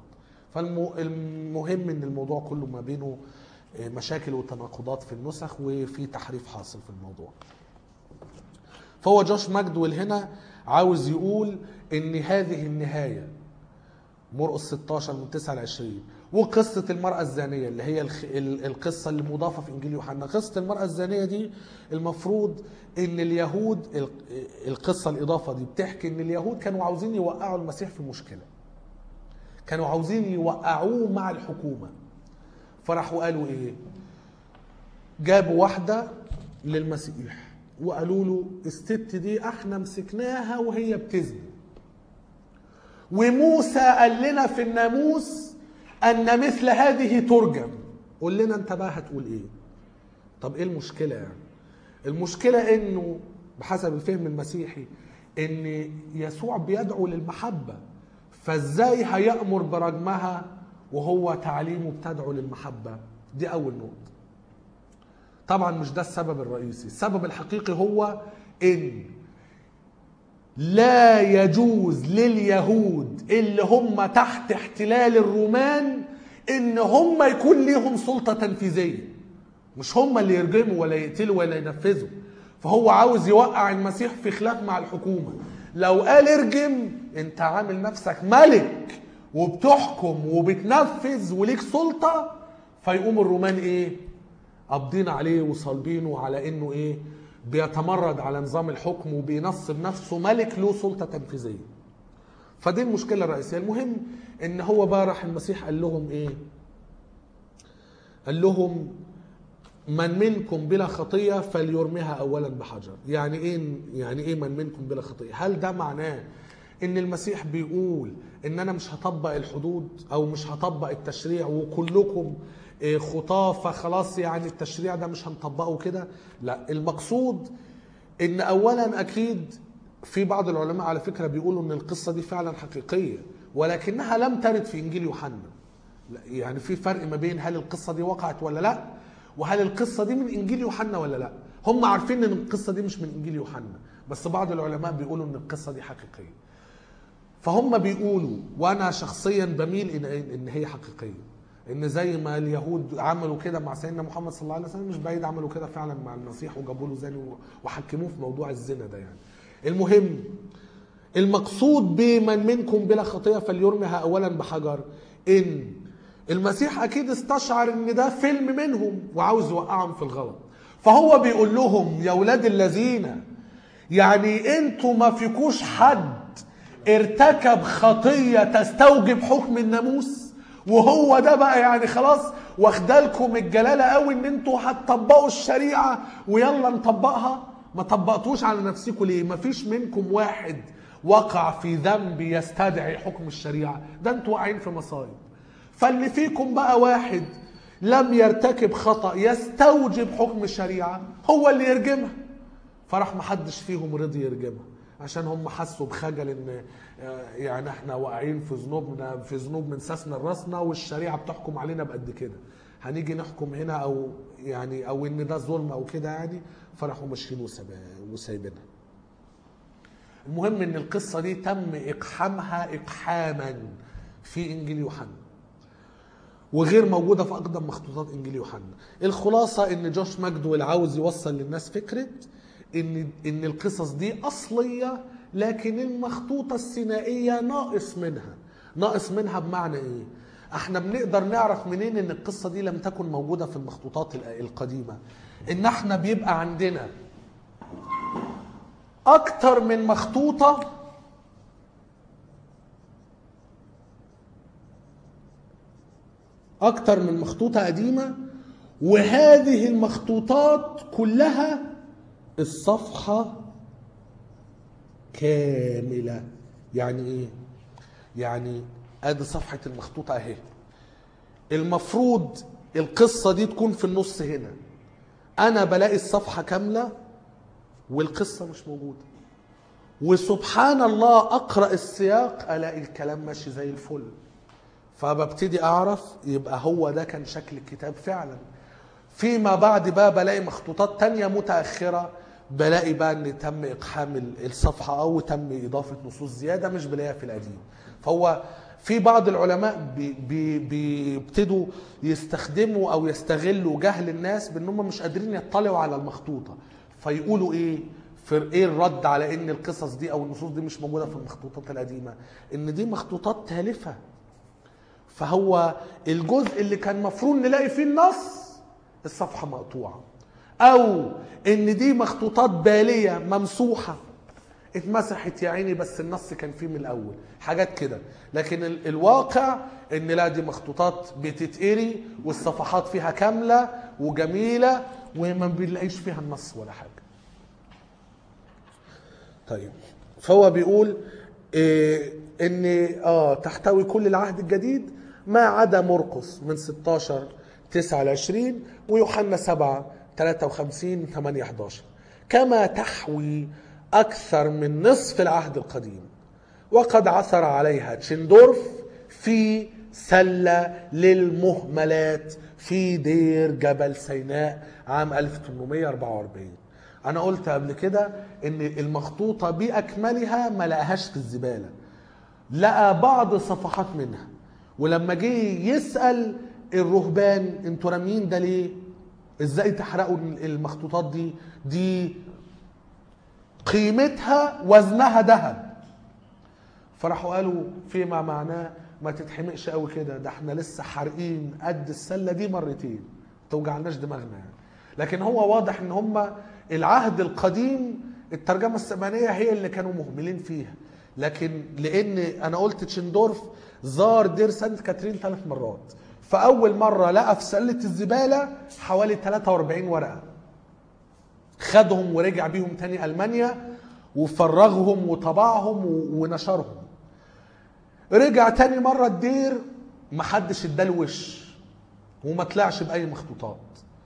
فالمهم ان الموضوع كله ما بينه آه، مشاكل وتناقضات في النسخ وفي تحريف حاصل في الموضوع فهو جوش ماجدويل هنا عاوز يقول ان هذه النهايه مرقس 16 من 9 ل 20 وقصه المراه الزانيه اللي هي الخ- ال- القصه اللي مضافه في انجيل يوحنا قصه المراه الزانيه دي المفروض ان اليهود ال- القصه الاضافه دي بتحكي ان اليهود كانوا عاوزين يوقعوا المسيح في مشكله كانوا عاوزين يوقعوه مع الحكومه فراحوا قالوا ايه جابوا واحده للمسيح وقالوا له الست دي احنا مسكناها وهي بتزني وموسى قال لنا في الناموس ان مثل هذه ترجم قول لنا انت بقى هتقول ايه طب ايه المشكله يعني المشكله انه بحسب الفهم المسيحي ان يسوع بيدعو للمحبه فازاي هيامر برجمها وهو تعليمه بتدعو للمحبه دي اول نقطه طبعا مش ده السبب الرئيسي السبب الحقيقي هو ان لا يجوز لليهود اللي هم تحت احتلال الرومان ان هم يكون ليهم سلطة تنفيذية مش هم اللي يرجموا ولا يقتلوا ولا ينفذوا فهو عاوز يوقع المسيح في خلاف مع الحكومة لو قال ارجم انت عامل نفسك ملك وبتحكم وبتنفذ وليك سلطة فيقوم الرومان ايه قابضين عليه وصالبينه على انه ايه بيتمرد على نظام الحكم وبينصب نفسه ملك له سلطه تنفيذيه فدي المشكله الرئيسيه المهم ان هو بقى راح المسيح قال لهم ايه قال لهم من منكم بلا خطيه فليرميها اولا بحجر يعني ايه يعني ايه من منكم بلا خطيه هل ده معناه ان المسيح بيقول ان انا مش هطبق الحدود او مش هطبق التشريع وكلكم إيه، خطاه فخلاص يعني التشريع ده مش هنطبقه كده لا المقصود ان اولا اكيد في بعض العلماء على فكره بيقولوا ان القصه دي فعلا حقيقيه ولكنها لم ترد في انجيل يوحنا لا، يعني في فرق ما بين هل القصه دي وقعت ولا لا وهل القصه دي من انجيل يوحنا ولا لا هم عارفين ان القصه دي مش من انجيل يوحنا بس بعض العلماء بيقولوا ان القصه دي حقيقيه فهم بيقولوا وانا شخصيا بميل ان ان هي حقيقيه ان زي ما اليهود عملوا كده مع سيدنا محمد صلى الله عليه وسلم مش بعيد عملوا كده فعلا مع المسيح وجابوا له زاني وحكموه في موضوع الزنا ده يعني المهم المقصود بمن منكم بلا خطيه فليرمها اولا بحجر ان المسيح اكيد استشعر ان ده فيلم منهم وعاوز يوقعهم في الغلط فهو بيقول لهم يا ولاد الذين يعني انتوا ما فيكوش حد ارتكب خطيه تستوجب حكم الناموس وهو ده بقى يعني خلاص واخدالكم الجلاله قوي ان انتوا هتطبقوا الشريعه ويلا نطبقها ما طبقتوش على نفسكم ليه ما فيش منكم واحد وقع في ذنب يستدعي حكم الشريعه ده انتوا واقعين في مصايب فاللي فيكم بقى واحد لم يرتكب خطا يستوجب حكم الشريعه هو اللي يرجمها فراح محدش فيهم رضي يرجمها عشان هم حسوا بخجل ان آه، يعني احنا واقعين في ذنوبنا في ذنوب من ساسنا لراسنا والشريعه بتحكم علينا بقد كده هنيجي نحكم هنا او يعني او ان ده ظلم او كده يعني فراحوا ماشيين وساب- وسايبينها المهم ان القصه دي تم اقحامها اقحاما في انجيل يوحنا وغير موجوده في اقدم مخطوطات انجيل يوحنا الخلاصه ان جوش ماجدويل عاوز يوصل للناس فكره ان ان القصص دي اصليه لكن المخطوطه السينائيه ناقص منها ناقص منها بمعنى ايه احنا بنقدر نعرف منين ان القصه دي لم تكن موجوده في المخطوطات ال- القديمه ان احنا بيبقى عندنا اكتر من مخطوطه اكتر من مخطوطه قديمه وهذه المخطوطات كلها الصفحه كامله يعني ايه يعني ادي صفحه المخطوطه اهي المفروض القصه دي تكون في النص هنا انا بلاقي الصفحه كامله والقصه مش موجوده وسبحان الله اقرا السياق الاقي الكلام ماشي زي الفل فببتدي اعرف يبقى هو ده كان شكل الكتاب فعلا فيما بعد بقى بلاقي مخطوطات تانية متأخرة بلاقي بقى ان تم اقحام ال- الصفحة او تم اضافة نصوص زيادة مش بلاقيها في القديم فهو في بعض العلماء بي- بي- بيبتدوا يستخدموا او يستغلوا جهل الناس بان هم مش قادرين يطلعوا على المخطوطة فيقولوا ايه في ايه الرد على ان القصص دي او النصوص دي مش موجودة في المخطوطات القديمة ان دي مخطوطات تالفة فهو الجزء اللي كان مفروض نلاقي فيه النص الصفحة مقطوعة أو إن دي مخطوطات بالية ممسوحة اتمسحت يا عيني بس النص كان فيه من الأول حاجات كده لكن ال- الواقع إن لا دي مخطوطات بتتقري والصفحات فيها كاملة وجميلة وما بنلاقيش فيها النص ولا حاجة طيب فهو بيقول إيه ان اه تحتوي كل العهد الجديد ما عدا مرقس من 16 9 ل 20 ويوحنا 7 53 8 11 كما تحوي اكثر من نصف العهد القديم وقد عثر عليها تشندورف في سلة للمهملات في دير جبل سيناء عام 1844 انا قلت قبل كده ان المخطوطة باكملها ما لقاهاش في الزبالة لقى بعض صفحات منها ولما جه يسأل الرهبان انتوا راميين ده ليه ازاي تحرقوا المخطوطات دي دي قيمتها وزنها ذهب فراحوا قالوا فيما معناه ما تتحمقش قوي كده ده احنا لسه حارقين قد السله دي مرتين ما توجعناش دماغنا يعني لكن هو واضح ان هم العهد القديم الترجمه السبانيه هي اللي كانوا مهملين فيها لكن لان انا قلت تشندورف زار دير سانت كاترين ثلاث مرات فاول مره لقى في سله الزباله حوالي 43 ورقه خدهم ورجع بيهم تاني المانيا وفرغهم وطبعهم و- ونشرهم رجع تاني مره الدير محدش اداله وش وما طلعش باي مخطوطات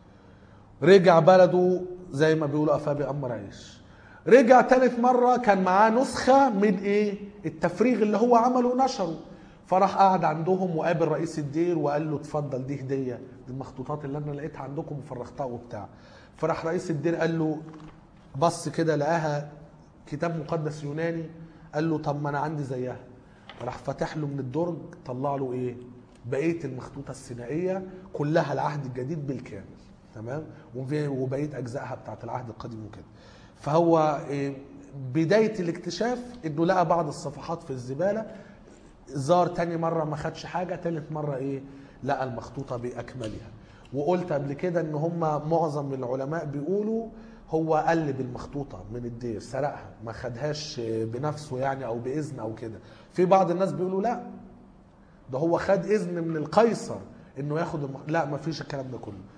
رجع بلده زي ما بيقولوا قفاه بأمر عيش رجع تالت مرة كان معاه نسخة من ايه التفريغ اللي هو عمله ونشره فراح قعد عندهم وقابل رئيس الدير وقال له اتفضل دي هدية دي المخطوطات اللي انا لقيتها عندكم وفرغتها وبتاع فراح رئيس الدير قال له بص كده لقاها كتاب مقدس يوناني قال له طب ما انا عندي زيها راح فاتح له من الدرج طلع له ايه بقيه المخطوطه السينائيه كلها العهد الجديد بالكامل تمام وفي- وبقيه اجزائها بتاعت العهد القديم وكده فهو إيه، بدايه الاكتشاف انه لقى بعض الصفحات في الزباله زار تاني مره ما خدش حاجه تالت مره ايه لقى المخطوطه باكملها وقلت قبل كده ان هم معظم العلماء بيقولوا هو قلب المخطوطه من الدير سرقها ما خدهاش بنفسه يعني او باذن او كده في بعض الناس بيقولوا لا ده هو خد اذن من القيصر انه ياخد المخ... لا ما فيش الكلام ده كله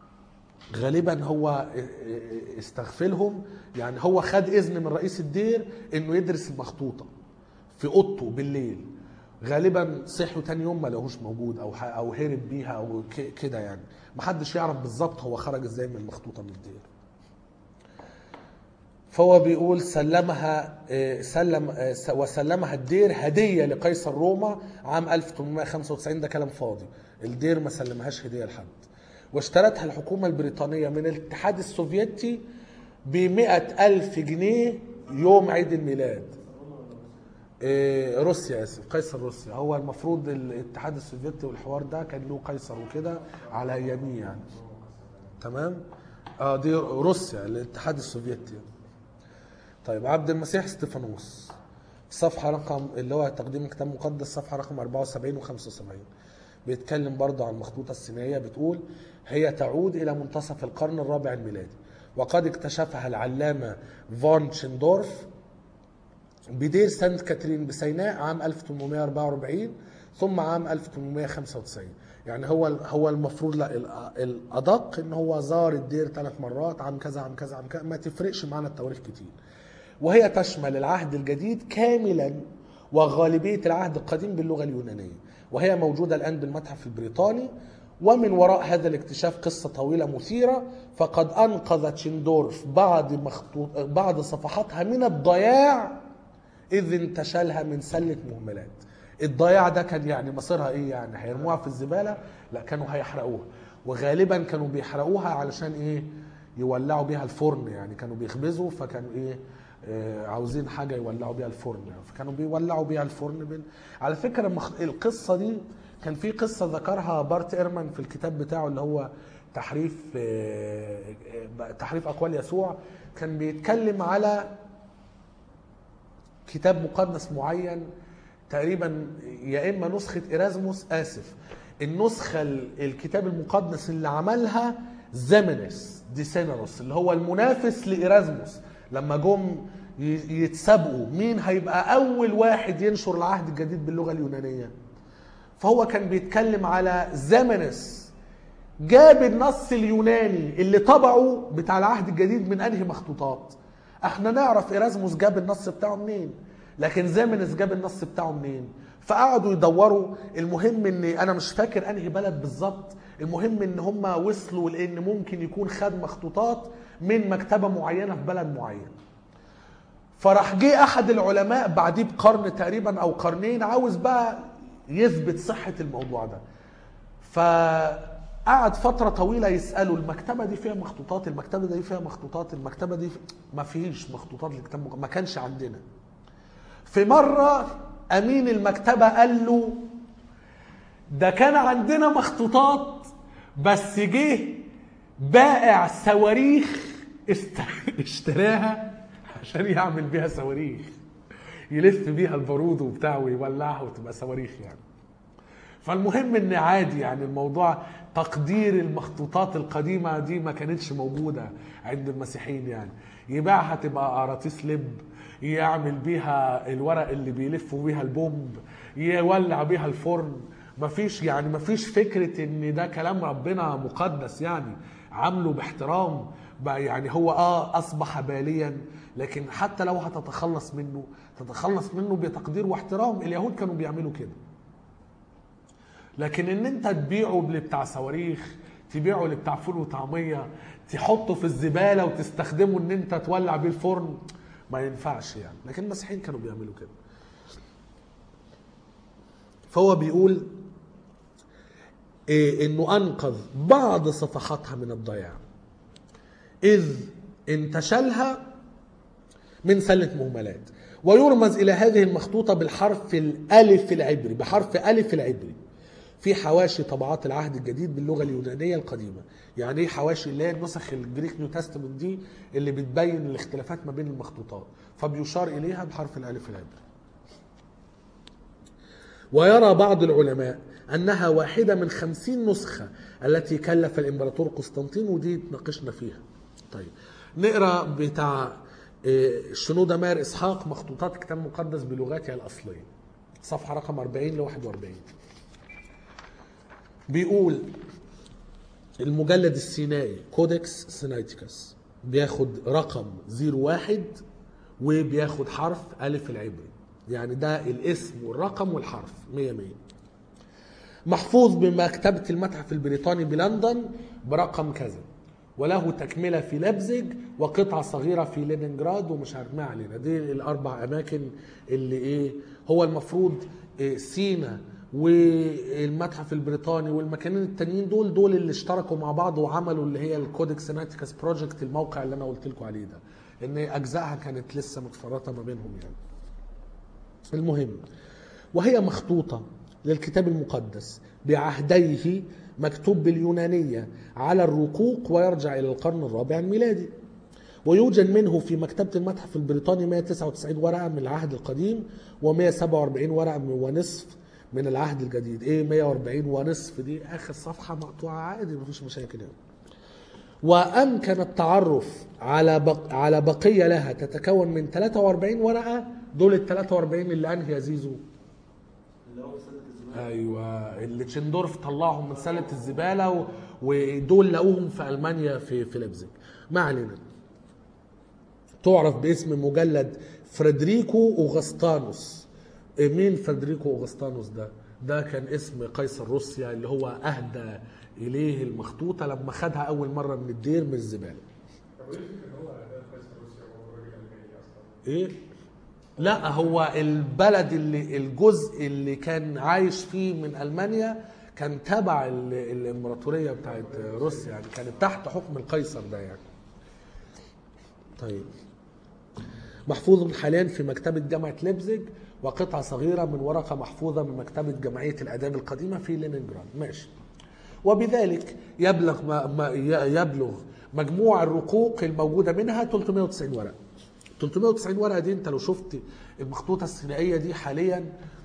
غالبا هو استغفلهم يعني هو خد اذن من رئيس الدير انه يدرس المخطوطه في اوضته بالليل غالبا صحوا تاني يوم ما لقوهوش موجود او ح- او هرب بيها او ك- كده يعني محدش يعرف بالظبط هو خرج ازاي من المخطوطه من الدير فهو بيقول سلمها آه، سلم آه، س- وسلمها الدير هديه لقيصر روما عام 1895 ده كلام فاضي الدير ما سلمهاش هديه لحد واشترتها الحكومه البريطانيه من الاتحاد السوفيتي ب ألف جنيه يوم عيد الميلاد إيه، روسيا اسف قيصر روسيا هو المفروض الاتحاد السوفيتي والحوار ده كان له قيصر وكده على اياميه يعني تمام اه دي روسيا الاتحاد السوفيتي طيب عبد المسيح استفانوس صفحة رقم اللي هو تقديم كتاب مقدس صفحة رقم 74 و 75 بيتكلم برضه عن المخطوطة السينائية بتقول هي تعود إلى منتصف القرن الرابع الميلادي وقد اكتشفها العلامة فون شندورف بدير سانت كاترين بسيناء عام 1844 ثم عام 1895 يعني هو هو المفروض لا ال- الادق ان هو زار الدير ثلاث مرات عام كذا عام كذا عام كذا ما تفرقش معانا التواريخ كتير وهي تشمل العهد الجديد كاملا وغالبيه العهد القديم باللغه اليونانيه وهي موجوده الان بالمتحف البريطاني ومن وراء هذا الاكتشاف قصة طويلة مثيرة فقد أنقذ تشندورف بعض مخطوط بعض صفحاتها من الضياع إذ انتشلها من سلة مهملات الضياع ده كان يعني مصيرها إيه يعني هيرموها في الزبالة لا كانوا هيحرقوها وغالبا كانوا بيحرقوها علشان إيه يولعوا بيها الفرن يعني كانوا بيخبزوا فكانوا إيه آه، عاوزين حاجة يولعوا بيها الفرن يعني فكانوا بيولعوا بيها الفرن بين... على فكرة المخ... القصة دي كان في قصة ذكرها بارت إيرمان في الكتاب بتاعه اللي هو تحريف آه، آه، تحريف أقوال يسوع كان بيتكلم على كتاب مقدس معين تقريبا يا اما نسخه ايرازموس اسف النسخه ال- الكتاب المقدس اللي عملها زيمينس ديسينروس اللي هو المنافس لايرازموس لما جم ي- يتسابقوا مين هيبقى اول واحد ينشر العهد الجديد باللغه اليونانيه فهو كان بيتكلم على زيمينس جاب النص اليوناني اللي طبعه بتاع العهد الجديد من انهي مخطوطات احنا نعرف ايرازموس جاب النص بتاعه منين لكن زيمنس جاب النص بتاعه منين فقعدوا يدوروا المهم ان انا مش فاكر انهي بلد بالظبط المهم ان هم وصلوا لان ممكن يكون خد مخطوطات من مكتبه معينه في بلد معين فراح جه احد العلماء بعديه بقرن تقريبا او قرنين عاوز بقى يثبت صحه الموضوع ده فقعد فتره طويله يسالوا المكتبه دي فيها مخطوطات المكتبه دي فيها مخطوطات المكتبه دي في... ما فيش مخطوطات لكتاب مق- ما كانش عندنا في مره امين المكتبه قال له ده كان عندنا مخطوطات بس جه بائع صواريخ است... اشتراها عشان يعمل بيها صواريخ يلف بيها البارود وبتاع ويولعها وتبقى صواريخ يعني فالمهم ان عادي يعني الموضوع تقدير المخطوطات القديمه دي ما كانتش موجوده عند المسيحيين يعني يبيعها تبقى قراطيس لب يعمل بيها الورق اللي بيلفوا بيها البومب يولع بيها الفرن مفيش يعني مفيش فكره ان ده كلام ربنا مقدس يعني عامله باحترام بقى يعني هو اه اصبح باليا لكن حتى لو هتتخلص منه تتخلص منه بتقدير واحترام اليهود كانوا بيعملوا كده لكن ان انت تبيعه اللي بتاع صواريخ تبيعه اللي بتاع فول وطعميه تحطه في الزباله وتستخدمه ان انت تولع بيه الفرن ما ينفعش يعني لكن المسيحيين كانوا بيعملوا كده فهو بيقول إيه انه انقذ بعض صفحاتها من الضياع اذ انتشلها من سلة مهملات ويرمز إلى هذه المخطوطة بالحرف الألف العبري بحرف ألف العبري في حواشي طبعات العهد الجديد باللغة اليونانية القديمة يعني ايه حواشي اللي هي النسخ الجريك نيو تestament دي اللي بتبين الاختلافات ما بين المخطوطات فبيشار إليها بحرف الألف العبري ويرى بعض العلماء أنها واحدة من خمسين نسخة التي كلف الإمبراطور قسطنطين ودي تناقشنا فيها طيب نقرأ بتاع إيه، شنودة ماهر إسحاق مخطوطات الكتاب المقدس بلغاتها الأصلية صفحة رقم 40 ل 41 بيقول المجلد السينائي كودكس سينايتيكس بياخد رقم 01 وبياخد حرف ألف العبري يعني ده الاسم والرقم والحرف 100 100 محفوظ بمكتبة المتحف البريطاني بلندن برقم كذا وله تكملة في لبزج وقطعة صغيرة في لينينجراد ومش عارف ما علينا دي الأربع أماكن اللي إيه هو المفروض إيه سينا والمتحف البريطاني والمكانين التانيين دول دول اللي اشتركوا مع بعض وعملوا اللي هي الكودكس سيناتيكس بروجكت الموقع اللي انا قلت لكم عليه ده ان اجزائها كانت لسه متفرطه ما بينهم يعني المهم وهي مخطوطة للكتاب المقدس بعهديه مكتوب باليونانية على الرقوق ويرجع إلى القرن الرابع الميلادي ويوجد منه في مكتبة المتحف البريطاني 199 ورقة من العهد القديم و147 ورقة من ونصف من العهد الجديد ايه 140 ونصف دي اخر صفحة مقطوعة عادي مفيش مشاكل يعني وامكن التعرف على بق... على بقيه لها تتكون من 43 ورقه دول ال 43 اللي انهي يا زيزو اللي هو في سنة الزمان ايوه اللي تشندورف طلعهم من سله الزباله و... ودول لقوهم في المانيا في في ليبزيج ما علينا تعرف باسم مجلد فريدريكو اوغسطانوس إيه مين فريدريكو اوغسطانوس ده ده كان اسم قيصر روسيا اللي هو اهدى اليه المخطوطه لما خدها اول مره من الدير من الزباله طب ايه الفكره ان هو ده قيصر روسيا وهو راجل الماني اصلا؟ ايه لا هو البلد اللي الجزء اللي كان عايش فيه من المانيا كان تبع ال- الامبراطوريه بتاعت روسيا يعني كانت تحت حكم القيصر ده يعني طيب محفوظ حاليا في مكتبة جامعة ليبزيج وقطعة صغيرة من ورقة محفوظة من مكتبة جمعية الآداب القديمة في لينينجراد ماشي وبذلك يبلغ ما ما يبلغ مجموع الرقوق الموجودة منها 390 ورقة 390 ورقة دي انت لو شفت المخطوطة الثنائية دي حاليا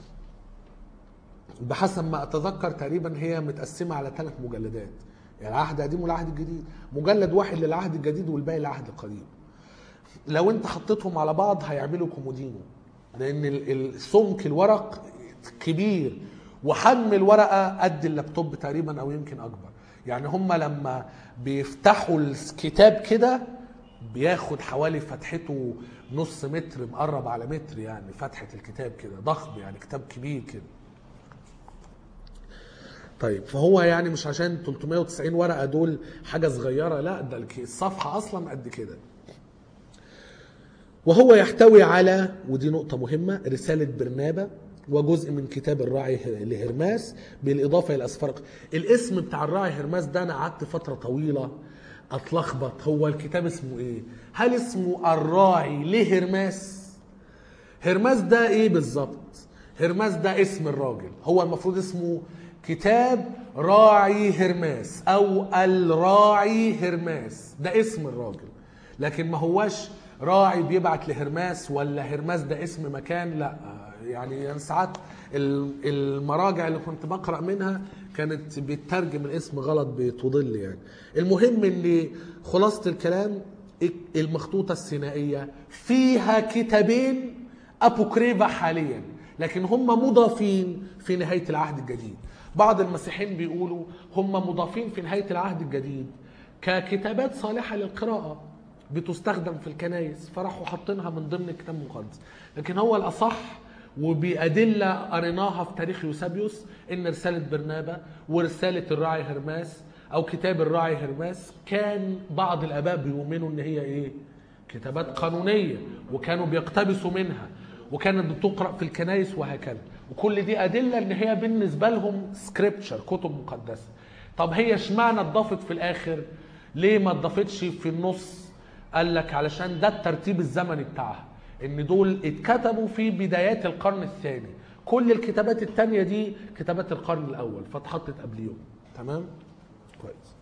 بحسب ما اتذكر تقريبا هي متقسمة على ثلاث مجلدات يعني العهد القديم والعهد الجديد مجلد واحد للعهد الجديد والباقي للعهد القديم لو انت حطيتهم على بعض هيعملوا كومودينو لان ال- السمك الورق كبير وحجم الورقه قد اللابتوب تقريبا او يمكن اكبر يعني هم لما بيفتحوا الكتاب كده بياخد حوالي فتحته نص متر مقرب على متر يعني فتحه الكتاب كده ضخم يعني كتاب كبير كده طيب فهو يعني مش عشان 390 ورقه دول حاجه صغيره لا ده الك- الصفحه اصلا قد كده وهو يحتوي على ودي نقطة مهمة رسالة برنابا وجزء من كتاب الراعي لهرماس بالإضافة إلى أسفار الاسم بتاع الراعي هرماس ده أنا قعدت فترة طويلة أتلخبط هو الكتاب اسمه إيه؟ هل اسمه الراعي لهرماس؟ هرماس ده إيه بالظبط؟ هرماس ده اسم الراجل هو المفروض اسمه كتاب راعي هرماس أو الراعي هرماس ده اسم الراجل لكن ما هواش راعي بيبعت لهرماس ولا هرماس ده اسم مكان لا يعني أنا ساعات ال- المراجع اللي كنت بقرا منها كانت بتترجم الاسم غلط بتضل يعني المهم ان خلاصه الكلام المخطوطه الثنائيه فيها كتابين ابوكريفا حاليا لكن هم مضافين في نهايه العهد الجديد بعض المسيحيين بيقولوا هم مضافين في نهايه العهد الجديد ككتابات صالحه للقراءه بتستخدم في الكنائس فراحوا حاطينها من ضمن الكتاب المقدس لكن هو الاصح وبأدلة قريناها في تاريخ يوسابيوس إن رسالة برنابا ورسالة الراعي هرماس أو كتاب الراعي هرماس كان بعض الآباء بيؤمنوا إن هي إيه؟ كتابات قانونية وكانوا بيقتبسوا منها وكانت بتقرأ في الكنائس وهكذا وكل دي أدلة إن هي بالنسبة لهم سكريبتشر كتب مقدسة طب هي اشمعنى اتضافت في الآخر؟ ليه ما اتضافتش في النص؟ قال لك علشان ده الترتيب الزمني بتاعها ان دول اتكتبوا في بدايات القرن الثاني كل الكتابات التانية دي كتابات القرن الاول فاتحطت قبليهم تمام كويس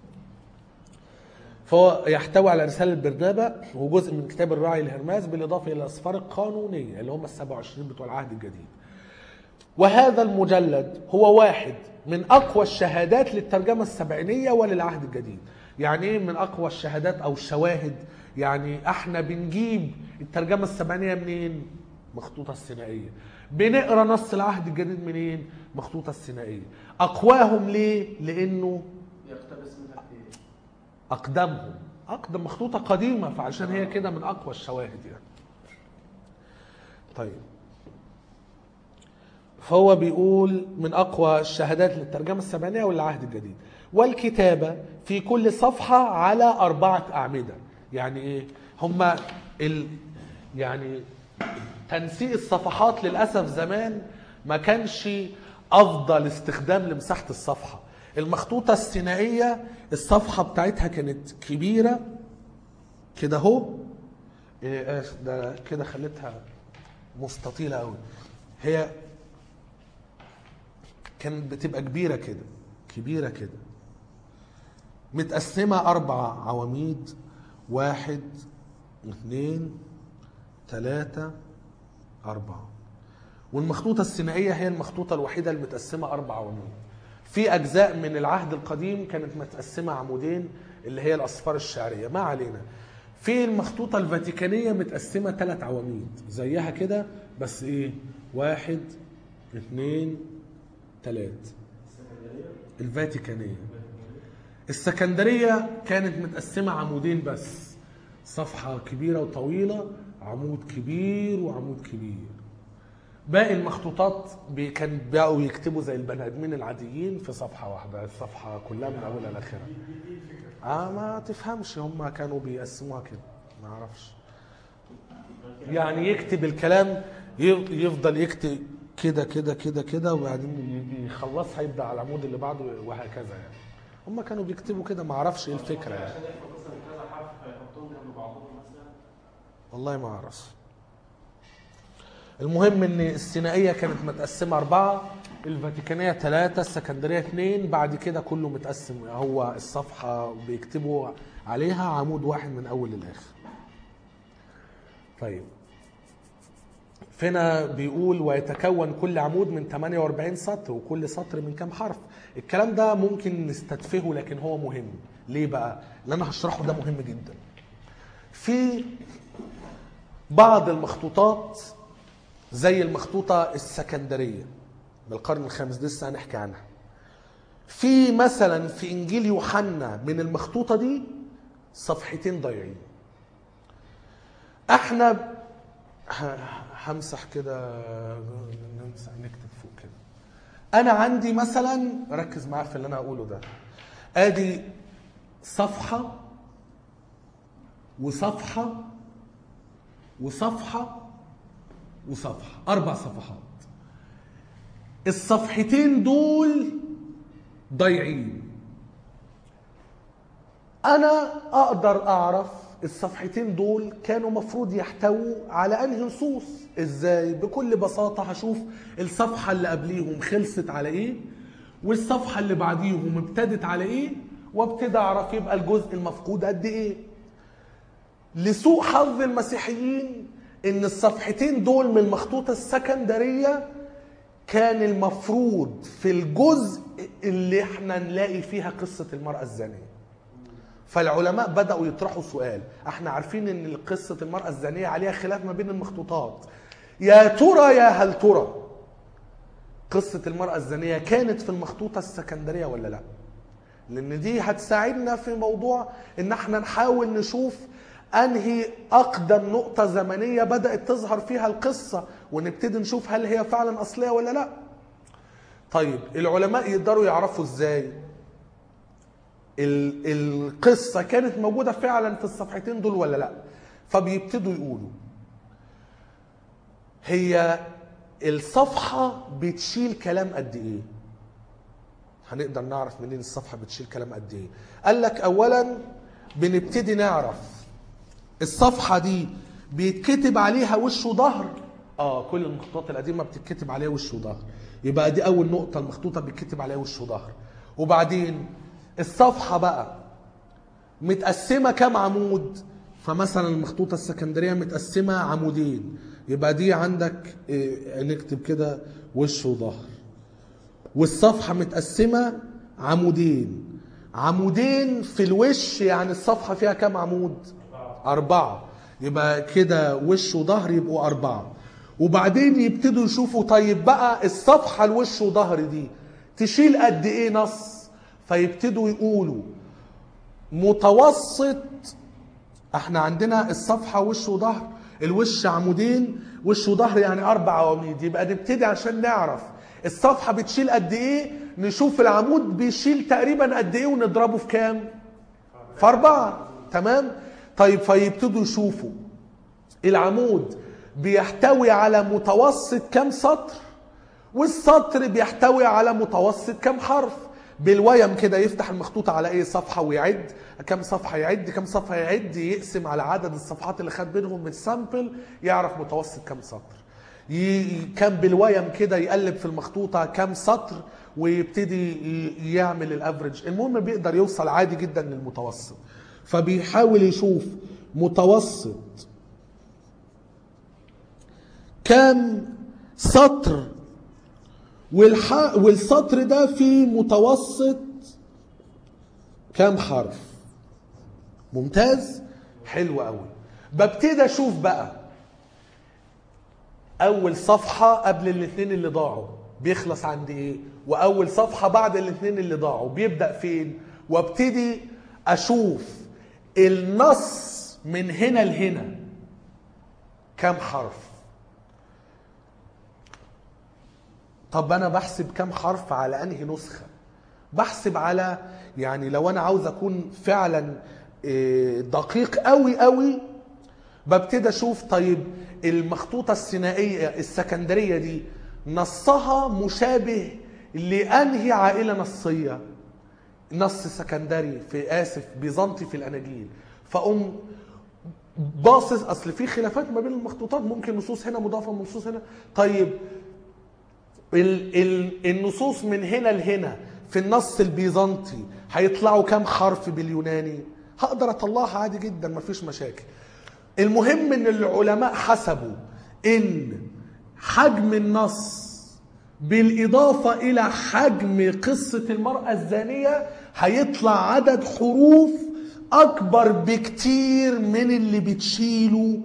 فهو يحتوي على رسالة برنابا وجزء من كتاب الراعي الهرماس بالإضافة إلى الأسفار القانونية اللي هم ال 27 بتوع العهد الجديد وهذا المجلد هو واحد من اقوى الشهادات للترجمه السبعينيه وللعهد الجديد يعني ايه من اقوى الشهادات او الشواهد يعني احنا بنجيب الترجمه السبعينيه منين مخطوطه الثنائيه بنقرا نص العهد الجديد منين مخطوطه الثنائيه اقواهم ليه لانه يقتبس منها كتير اقدمهم اقدم مخطوطه قديمه فعشان هي كده من اقوى الشواهد يعني طيب فهو بيقول من اقوى الشهادات للترجمه السبعينيه والعهد الجديد والكتابه في كل صفحه على اربعه اعمده يعني ايه هما ال يعني تنسيق الصفحات للاسف زمان ما كانش افضل استخدام لمساحه الصفحه المخطوطه الثنائيه الصفحه بتاعتها كانت كبيره كده اهو إيه، آه، ده كده خليتها مستطيله قوي هي كانت بتبقى كبيره كده كبيره كده متقسمه اربع عواميد واحد اثنين ثلاثة أربعة والمخطوطة الثنائية هي المخطوطة الوحيدة المتقسمة أربع عواميد في أجزاء من العهد القديم كانت متقسمة عمودين اللي هي الأصفار الشعرية ما علينا في المخطوطة الفاتيكانية متقسمة ثلاث عواميد زيها كده بس إيه واحد اثنين ثلاثة الفاتيكانية السكندرية كانت متقسمة عمودين بس صفحة كبيرة وطويلة عمود كبير وعمود كبير باقي المخطوطات بي- كان بقوا يكتبوا زي البني ادمين العاديين في صفحه واحده الصفحه كلها من اولها لاخرها اه ما تفهمش هم كانوا بيقسموها كده ما اعرفش يعني يكتب الكلام ي- يفضل يكتب كده كده كده كده وبعدين ي- يخلصها يبدا على العمود اللي بعده وهكذا يعني هم كانوا بيكتبوا كده ما اعرفش ايه الفكره يعني عشان يحفظ مثلا كذا حرف يحطهم جنب بعضهم مثلا والله ما اعرف المهم ان الثنائيه كانت متقسمه اربعه الفاتيكانيه ثلاثه السكندريه اثنين بعد كده كله متقسم هو الصفحه بيكتبوا عليها عمود واحد من اول للاخر طيب فينا بيقول ويتكون كل عمود من 48 سطر وكل سطر من كام حرف الكلام ده ممكن نستتفهه لكن هو مهم ليه بقى اللي انا هشرحه ده مهم جدا في بعض المخطوطات زي المخطوطة السكندرية من القرن الخامس لسه هنحكي عنها في مثلا في انجيل يوحنا من المخطوطة دي صفحتين ضايعين احنا ب- ه- همسح كده نمسح نكتب فوق كده انا عندي مثلا ركز معايا في اللي انا هقوله ده ادي صفحة وصفحة وصفحة وصفحة أربع صفحات الصفحتين دول ضايعين أنا أقدر أعرف الصفحتين دول كانوا مفروض يحتووا على أنهي نصوص إزاي بكل بساطة هشوف الصفحة اللي قبليهم خلصت على إيه والصفحة اللي بعديهم ابتدت على إيه وابتدي أعرف يبقى الجزء المفقود قد إيه لسوء حظ المسيحيين ان الصفحتين دول من المخطوطة السكندرية كان المفروض في الجزء اللي احنا نلاقي فيها قصة المرأة الزانية فالعلماء بدأوا يطرحوا سؤال احنا عارفين ان قصة المرأة الزانية عليها خلاف ما بين المخطوطات يا ترى يا هل ترى قصة المرأة الزانية كانت في المخطوطة السكندرية ولا لا لان دي هتساعدنا في موضوع ان احنا نحاول نشوف انهي اقدم نقطة زمنية بدأت تظهر فيها القصة ونبتدي نشوف هل هي فعلا اصلية ولا لا طيب العلماء يقدروا يعرفوا ازاي ال- القصة كانت موجودة فعلا في الصفحتين دول ولا لا فبيبتدوا يقولوا هي الصفحة بتشيل كلام قد ايه هنقدر نعرف منين الصفحة بتشيل كلام قد ايه قال لك اولا بنبتدي نعرف الصفحة دي بيتكتب عليها وش وظهر اه كل المخطوطات القديمة بتتكتب عليها وش وظهر يبقى دي اول نقطة المخطوطة بيتكتب عليها وش وظهر وبعدين الصفحة بقى متقسمة كام عمود فمثلا المخطوطة السكندرية متقسمة عمودين يبقى دي عندك إيه، نكتب كده وش وظهر والصفحة متقسمة عمودين عمودين في الوش يعني الصفحة فيها كام عمود أربعة يبقى كده وش وظهر يبقوا أربعة وبعدين يبتدوا يشوفوا طيب بقى الصفحة الوش وظهر دي تشيل قد إيه نص فيبتدوا يقولوا متوسط احنا عندنا الصفحة وش وظهر الوش عمودين وش وظهر يعني اربع عواميد يبقى نبتدي عشان نعرف الصفحه بتشيل قد ايه نشوف العمود بيشيل تقريبا قد ايه ونضربه في كام في اربعه تمام طيب فيبتدوا يشوفوا العمود بيحتوي على متوسط كام سطر والسطر بيحتوي على متوسط كام حرف بالويم كده يفتح المخطوطة على ايه صفحة ويعد كم صفحة يعد كم صفحة يعد يقسم على عدد الصفحات اللي خد منهم من السامبل يعرف متوسط كم سطر ي- كان بالويم كده يقلب في المخطوطة كم سطر ويبتدي ي- يعمل الافريج المهم بيقدر يوصل عادي جدا للمتوسط فبيحاول يشوف متوسط كام سطر والح... والسطر ده فيه متوسط كام حرف ممتاز حلو قوي ببتدي اشوف بقى اول صفحه قبل الاثنين اللي ضاعوا بيخلص عند ايه واول صفحه بعد الاثنين اللي ضاعوا بيبدا فين وابتدي اشوف النص من هنا لهنا كام حرف طب انا بحسب كام حرف على انهي نسخه بحسب على يعني لو انا عاوز اكون فعلا إيه، دقيق قوي قوي ببتدي اشوف طيب المخطوطه الثنائيه السكندريه دي نصها مشابه لانهي عائله نصيه نص سكندري في اسف بيزنطي في الاناجيل فاقوم باصص اصل في خلافات ما بين المخطوطات ممكن نصوص هنا مضافه من نصوص هنا طيب ال ال النصوص من هنا لهنا في النص البيزنطي هيطلعوا كام حرف باليوناني هقدر اطلعها عادي جدا مفيش مشاكل المهم ان العلماء حسبوا ان حجم النص بالاضافه الى حجم قصه المراه الزانيه هيطلع عدد حروف اكبر بكتير من اللي بتشيله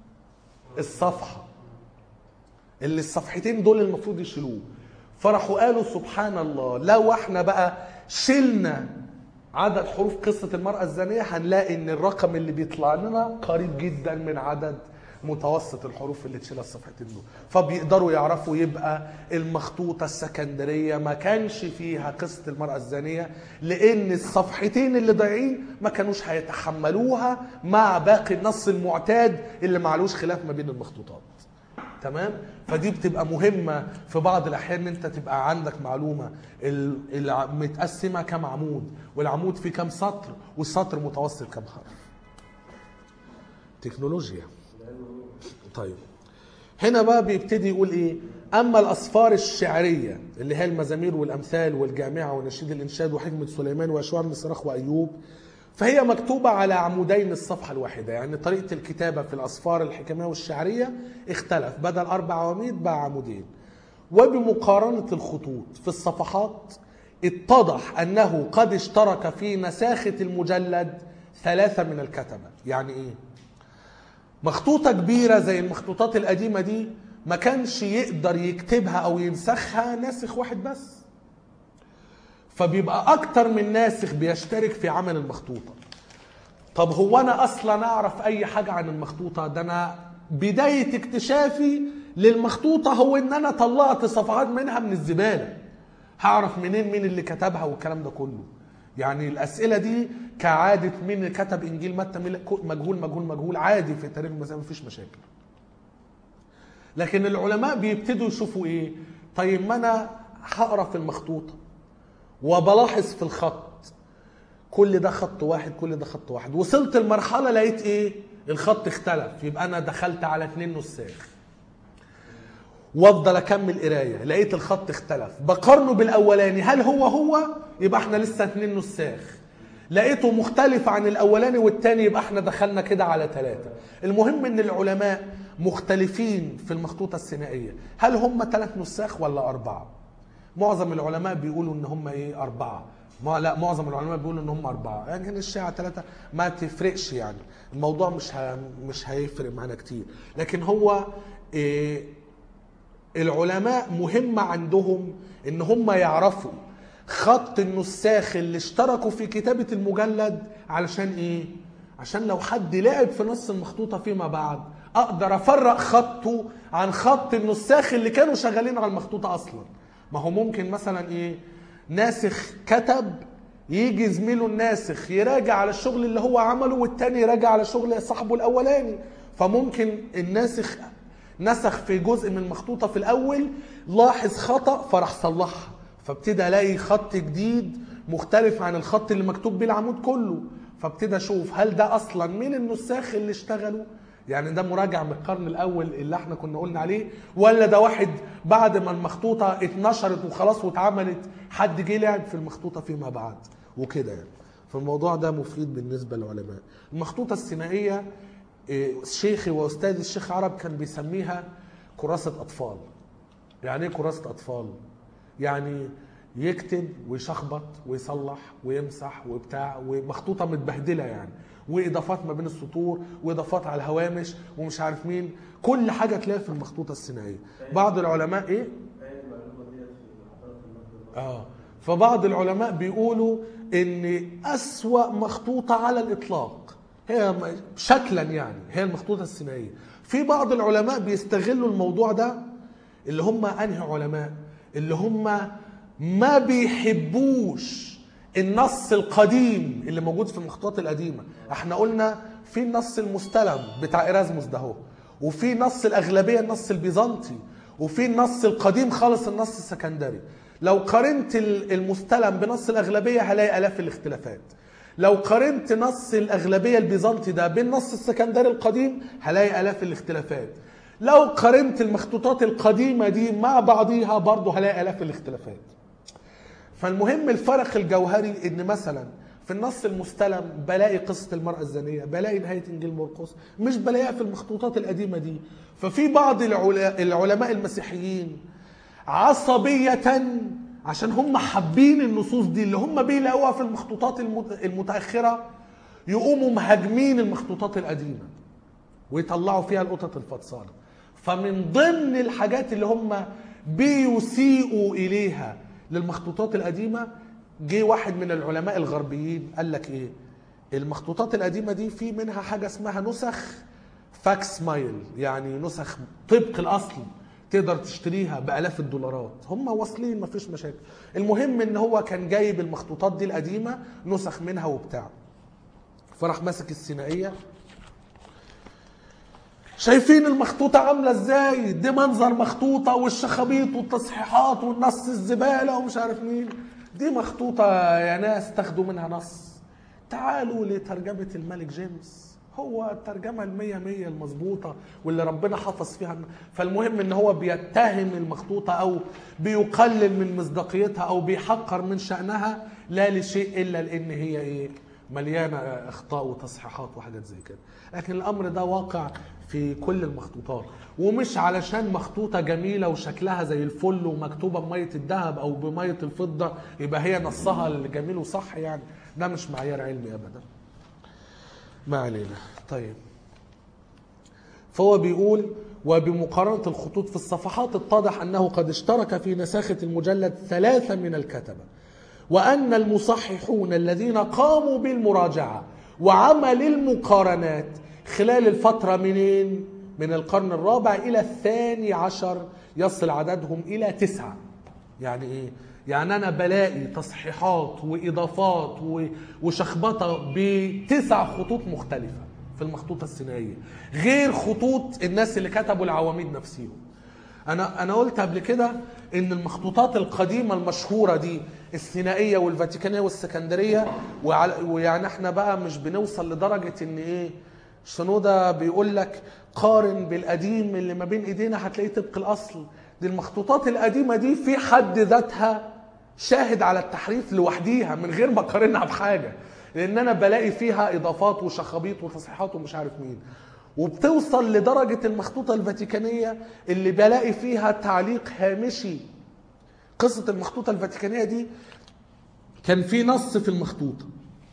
الصفحه اللي الصفحتين دول المفروض يشيلوه فراحوا قالوا سبحان الله لو احنا بقى شلنا عدد حروف قصة المرأة الزانية هنلاقي ان الرقم اللي بيطلع لنا قريب جدا من عدد متوسط الحروف اللي تشيلها الصفحتين دول فبيقدروا يعرفوا يبقى المخطوطة السكندرية ما كانش فيها قصة المرأة الزانية لان الصفحتين اللي ضايعين ما كانوش هيتحملوها مع باقي النص المعتاد اللي معلوش خلاف ما بين المخطوطات تمام فدي بتبقى مهمة في بعض الأحيان إن أنت تبقى عندك معلومة ال- الع- متقسمة كم عمود والعمود فيه كم سطر والسطر متوسط كم حرف تكنولوجيا طيب هنا بقى بيبتدي يقول ايه اما الاسفار الشعريه اللي هي المزامير والامثال والجامعه ونشيد الانشاد وحكمه سليمان واشعار من صراخ وايوب فهي مكتوبه على عمودين الصفحه الواحده يعني طريقه الكتابه في الاسفار الحكميه والشعريه اختلف بدل اربع عواميد بقى عمودين وبمقارنه الخطوط في الصفحات اتضح انه قد اشترك في نساخه المجلد ثلاثه من الكتبه يعني ايه مخطوطة كبيرة زي المخطوطات القديمة دي ما كانش يقدر يكتبها أو ينسخها ناسخ واحد بس فبيبقى أكتر من ناسخ بيشترك في عمل المخطوطة طب هو أنا أصلا أعرف أي حاجة عن المخطوطة ده أنا بداية اكتشافي للمخطوطة هو إن أنا طلعت صفحات منها من الزبالة هعرف منين مين اللي كتبها والكلام ده كله يعني الاسئله دي كعاده مين اللي كتب انجيل متى مين اللي- مجهول مجهول مجهول عادي في تاريخ المسيح مفيش مشاكل لكن العلماء بيبتدوا يشوفوا ايه طيب ما انا هقرا في المخطوطه وبلاحظ في الخط كل ده خط واحد كل ده خط واحد وصلت المرحله لقيت ايه الخط اختلف يبقى انا دخلت على اتنين نساخ وافضل اكمل قرايه لقيت الخط اختلف بقارنه بالاولاني هل هو هو يبقى احنا لسه اتنين نساخ لقيته مختلف عن الاولاني والتاني يبقى احنا دخلنا كده على ثلاثه المهم ان العلماء مختلفين في المخطوطه الثنائيه هل هم ثلاث نساخ ولا اربعه معظم العلماء بيقولوا ان هم ايه اربعه ما لا معظم العلماء بيقولوا ان هم اربعه يعني كان الشيعه ثلاثه ما تفرقش يعني الموضوع مش ه... مش هيفرق معانا كتير لكن هو إيه العلماء مهم عندهم ان هم يعرفوا خط النساخ اللي اشتركوا في كتابة المجلد علشان ايه عشان لو حد لعب في نص المخطوطه فيما بعد اقدر افرق خطه عن خط النساخ اللي كانوا شغالين على المخطوطه اصلا ما هو ممكن مثلا ايه ناسخ كتب يجي زميله الناسخ يراجع على الشغل اللي هو عمله والتاني يراجع على شغل صاحبه الاولاني فممكن الناسخ نسخ في جزء من المخطوطه في الاول لاحظ خطا فراح صلحها فابتدى الاقي خط جديد مختلف عن الخط اللي مكتوب بيه العمود كله فابتدى اشوف هل ده اصلا مين النساخ اللي اشتغلوا يعني ده مراجع من القرن الاول اللي احنا كنا قلنا عليه ولا ده واحد بعد ما المخطوطه اتنشرت وخلاص واتعملت حد جه لعب في المخطوطه فيما بعد وكده يعني فالموضوع ده مفيد بالنسبه للعلماء المخطوطه السينائيه إيه، شيخي واستاذي الشيخ عرب كان بيسميها كراسه اطفال يعني ايه كراسه اطفال يعني يكتب ويشخبط ويصلح ويمسح وبتاع ومخطوطه متبهدله يعني واضافات ما بين السطور واضافات على الهوامش ومش عارف مين كل حاجه تلاقيها في المخطوطه السينائيه بعض العلماء ايه هي المعلومه ديت في محاضرات المغرب اه فبعض العلماء بيقولوا ان اسوا مخطوطه على الاطلاق هي م- شكلا يعني هي المخطوطه السينائيه في بعض العلماء بيستغلوا الموضوع ده اللي هم انهي علماء اللي هم ما بيحبوش النص القديم اللي موجود في المخطوطات القديمه احنا قلنا في النص المستلم بتاع ايرازموس ده هو وفي نص الاغلبيه النص البيزنطي وفي النص القديم خالص النص السكندري لو قارنت ال- المستلم بنص الاغلبيه هلاقي الاف الاختلافات لو قارنت نص الاغلبيه البيزنطي ده بالنص السكندري القديم هلاقي الاف الاختلافات لو قارنت المخطوطات القديمه دي مع بعضيها برضه هلاقي الاف الاختلافات فالمهم الفرق الجوهري ان مثلا في النص المستلم بلاقي قصه المراه الزانيه بلاقي نهايه انجيل مرقس مش بلاقيها في المخطوطات القديمه دي ففي بعض العلا- العلماء المسيحيين عصبيه عشان هم حابين النصوص دي اللي هم بيلاقوها في المخطوطات المت- المتاخره يقوموا مهاجمين المخطوطات القديمه ويطلعوا فيها القطط الفطسانه فمن ضمن الحاجات اللي هم بيسيئوا اليها للمخطوطات القديمه جه واحد من العلماء الغربيين قال لك ايه المخطوطات القديمه دي في منها حاجه اسمها نسخ فاكس مايل يعني نسخ طبق الاصل تقدر تشتريها بالاف الدولارات هم واصلين مفيش مشاكل المهم ان هو كان جايب المخطوطات دي القديمه نسخ منها وبتاع فراح ماسك السينائيه شايفين المخطوطة عاملة ازاي؟ دي منظر مخطوطة والشخابيط والتصحيحات والنص الزبالة ومش عارف مين. دي مخطوطة يا ناس تاخدوا منها نص. تعالوا لترجمة الملك جيمس. هو الترجمة المية مية المظبوطة واللي ربنا حفظ فيها فالمهم ان هو بيتهم المخطوطة او بيقلل من مصداقيتها او بيحقر من شأنها لا لشيء الا لان هي ايه مليانة اخطاء وتصحيحات وحاجات زي كده لكن الامر ده واقع في كل المخطوطات ومش علشان مخطوطة جميلة وشكلها زي الفل ومكتوبة بمية الذهب او بمية الفضة يبقى هي نصها الجميل وصح يعني ده مش معيار علمي ابدا ما علينا طيب فهو بيقول وبمقارنة الخطوط في الصفحات اتضح أنه قد اشترك في نساخة المجلد ثلاثة من الكتبة وأن المصححون الذين قاموا بالمراجعة وعمل المقارنات خلال الفترة منين؟ من القرن الرابع إلى الثاني عشر يصل عددهم إلى تسعة يعني إيه؟ يعني أنا بلاقي تصحيحات وإضافات و- وشخبطة بتسع خطوط مختلفة في المخطوطة السينائية غير خطوط الناس اللي كتبوا العواميد نفسهم انا انا قلت قبل كده ان المخطوطات القديمه المشهوره دي السينائيه والفاتيكانيه والسكندريه وعلى- ويعني احنا بقى مش بنوصل لدرجه ان ايه شنوده بيقول لك قارن بالقديم اللي ما بين ايدينا هتلاقيه طبق الاصل دي المخطوطات القديمه دي في حد ذاتها شاهد على التحريف لوحديها من غير ما اقارنها بحاجه لان انا بلاقي فيها اضافات وشخابيط وتصحيحات ومش عارف مين وبتوصل لدرجة المخطوطة الفاتيكانية اللي بلاقي فيها تعليق هامشي قصة المخطوطة الفاتيكانية دي كان في نص في المخطوطة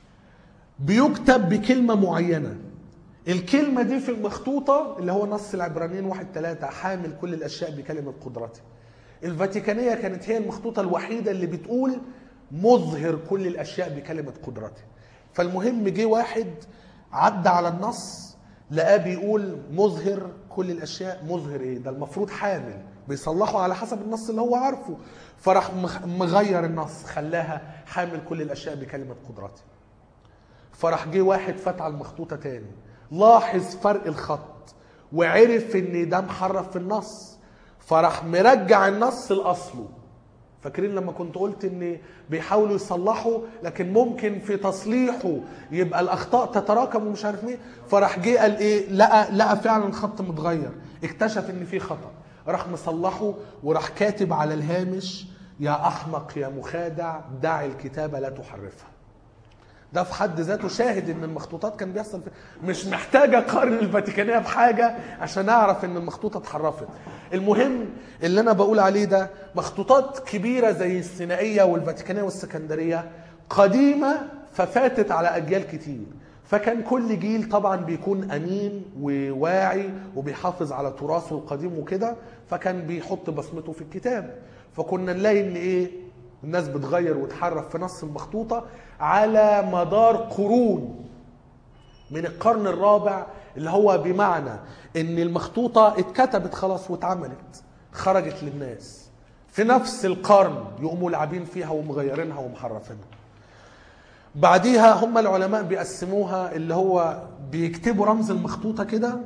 بيكتب بكلمة معينة الكلمة دي في المخطوطة اللي هو نص العبرانيين واحد ثلاثة حامل كل الأشياء بكلمة قدرته الفاتيكانية كانت هي المخطوطة الوحيدة اللي بتقول مظهر كل الأشياء بكلمة قدرته فالمهم جه واحد عدى على النص لقاه بيقول مظهر كل الاشياء مظهر ايه ده المفروض حامل بيصلحوا على حسب النص اللي هو عارفه فراح مخ- مغير النص خلاها حامل كل الاشياء بكلمه قدرته فراح جه واحد فتح المخطوطه تاني لاحظ فرق الخط وعرف ان ده محرف في النص فراح مرجع النص لاصله فاكرين لما كنت قلت ان بيحاولوا يصلحوا لكن ممكن في تصليحه يبقى الاخطاء تتراكم ومش عارف مين فراح جه قال ايه لقى لقى فعلا الخط متغير اكتشف ان في خطا راح مصلحه وراح كاتب على الهامش يا احمق يا مخادع دع الكتابه لا تحرفها ده في حد ذاته شاهد ان المخطوطات كان بيحصل في مش محتاجه اقارن الفاتيكانيه بحاجه عشان اعرف ان المخطوطه اتحرفت المهم اللي انا بقول عليه ده مخطوطات كبيره زي السينائيه والفاتيكانيه والسكندريه قديمه ففاتت على اجيال كتير فكان كل جيل طبعا بيكون امين وواعي وبيحافظ على تراثه القديم وكده فكان بيحط بصمته في الكتاب فكنا نلاقي ان ايه الناس بتغير وتحرف في نص المخطوطة على مدار قرون من القرن الرابع اللي هو بمعنى ان المخطوطة اتكتبت خلاص واتعملت خرجت للناس في نفس القرن يقوموا لاعبين فيها ومغيرينها ومحرفينها بعديها هم العلماء بيقسموها اللي هو بيكتبوا رمز المخطوطة كده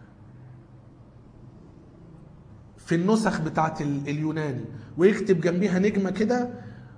في النسخ بتاعت ال- اليوناني ويكتب جنبيها نجمة كده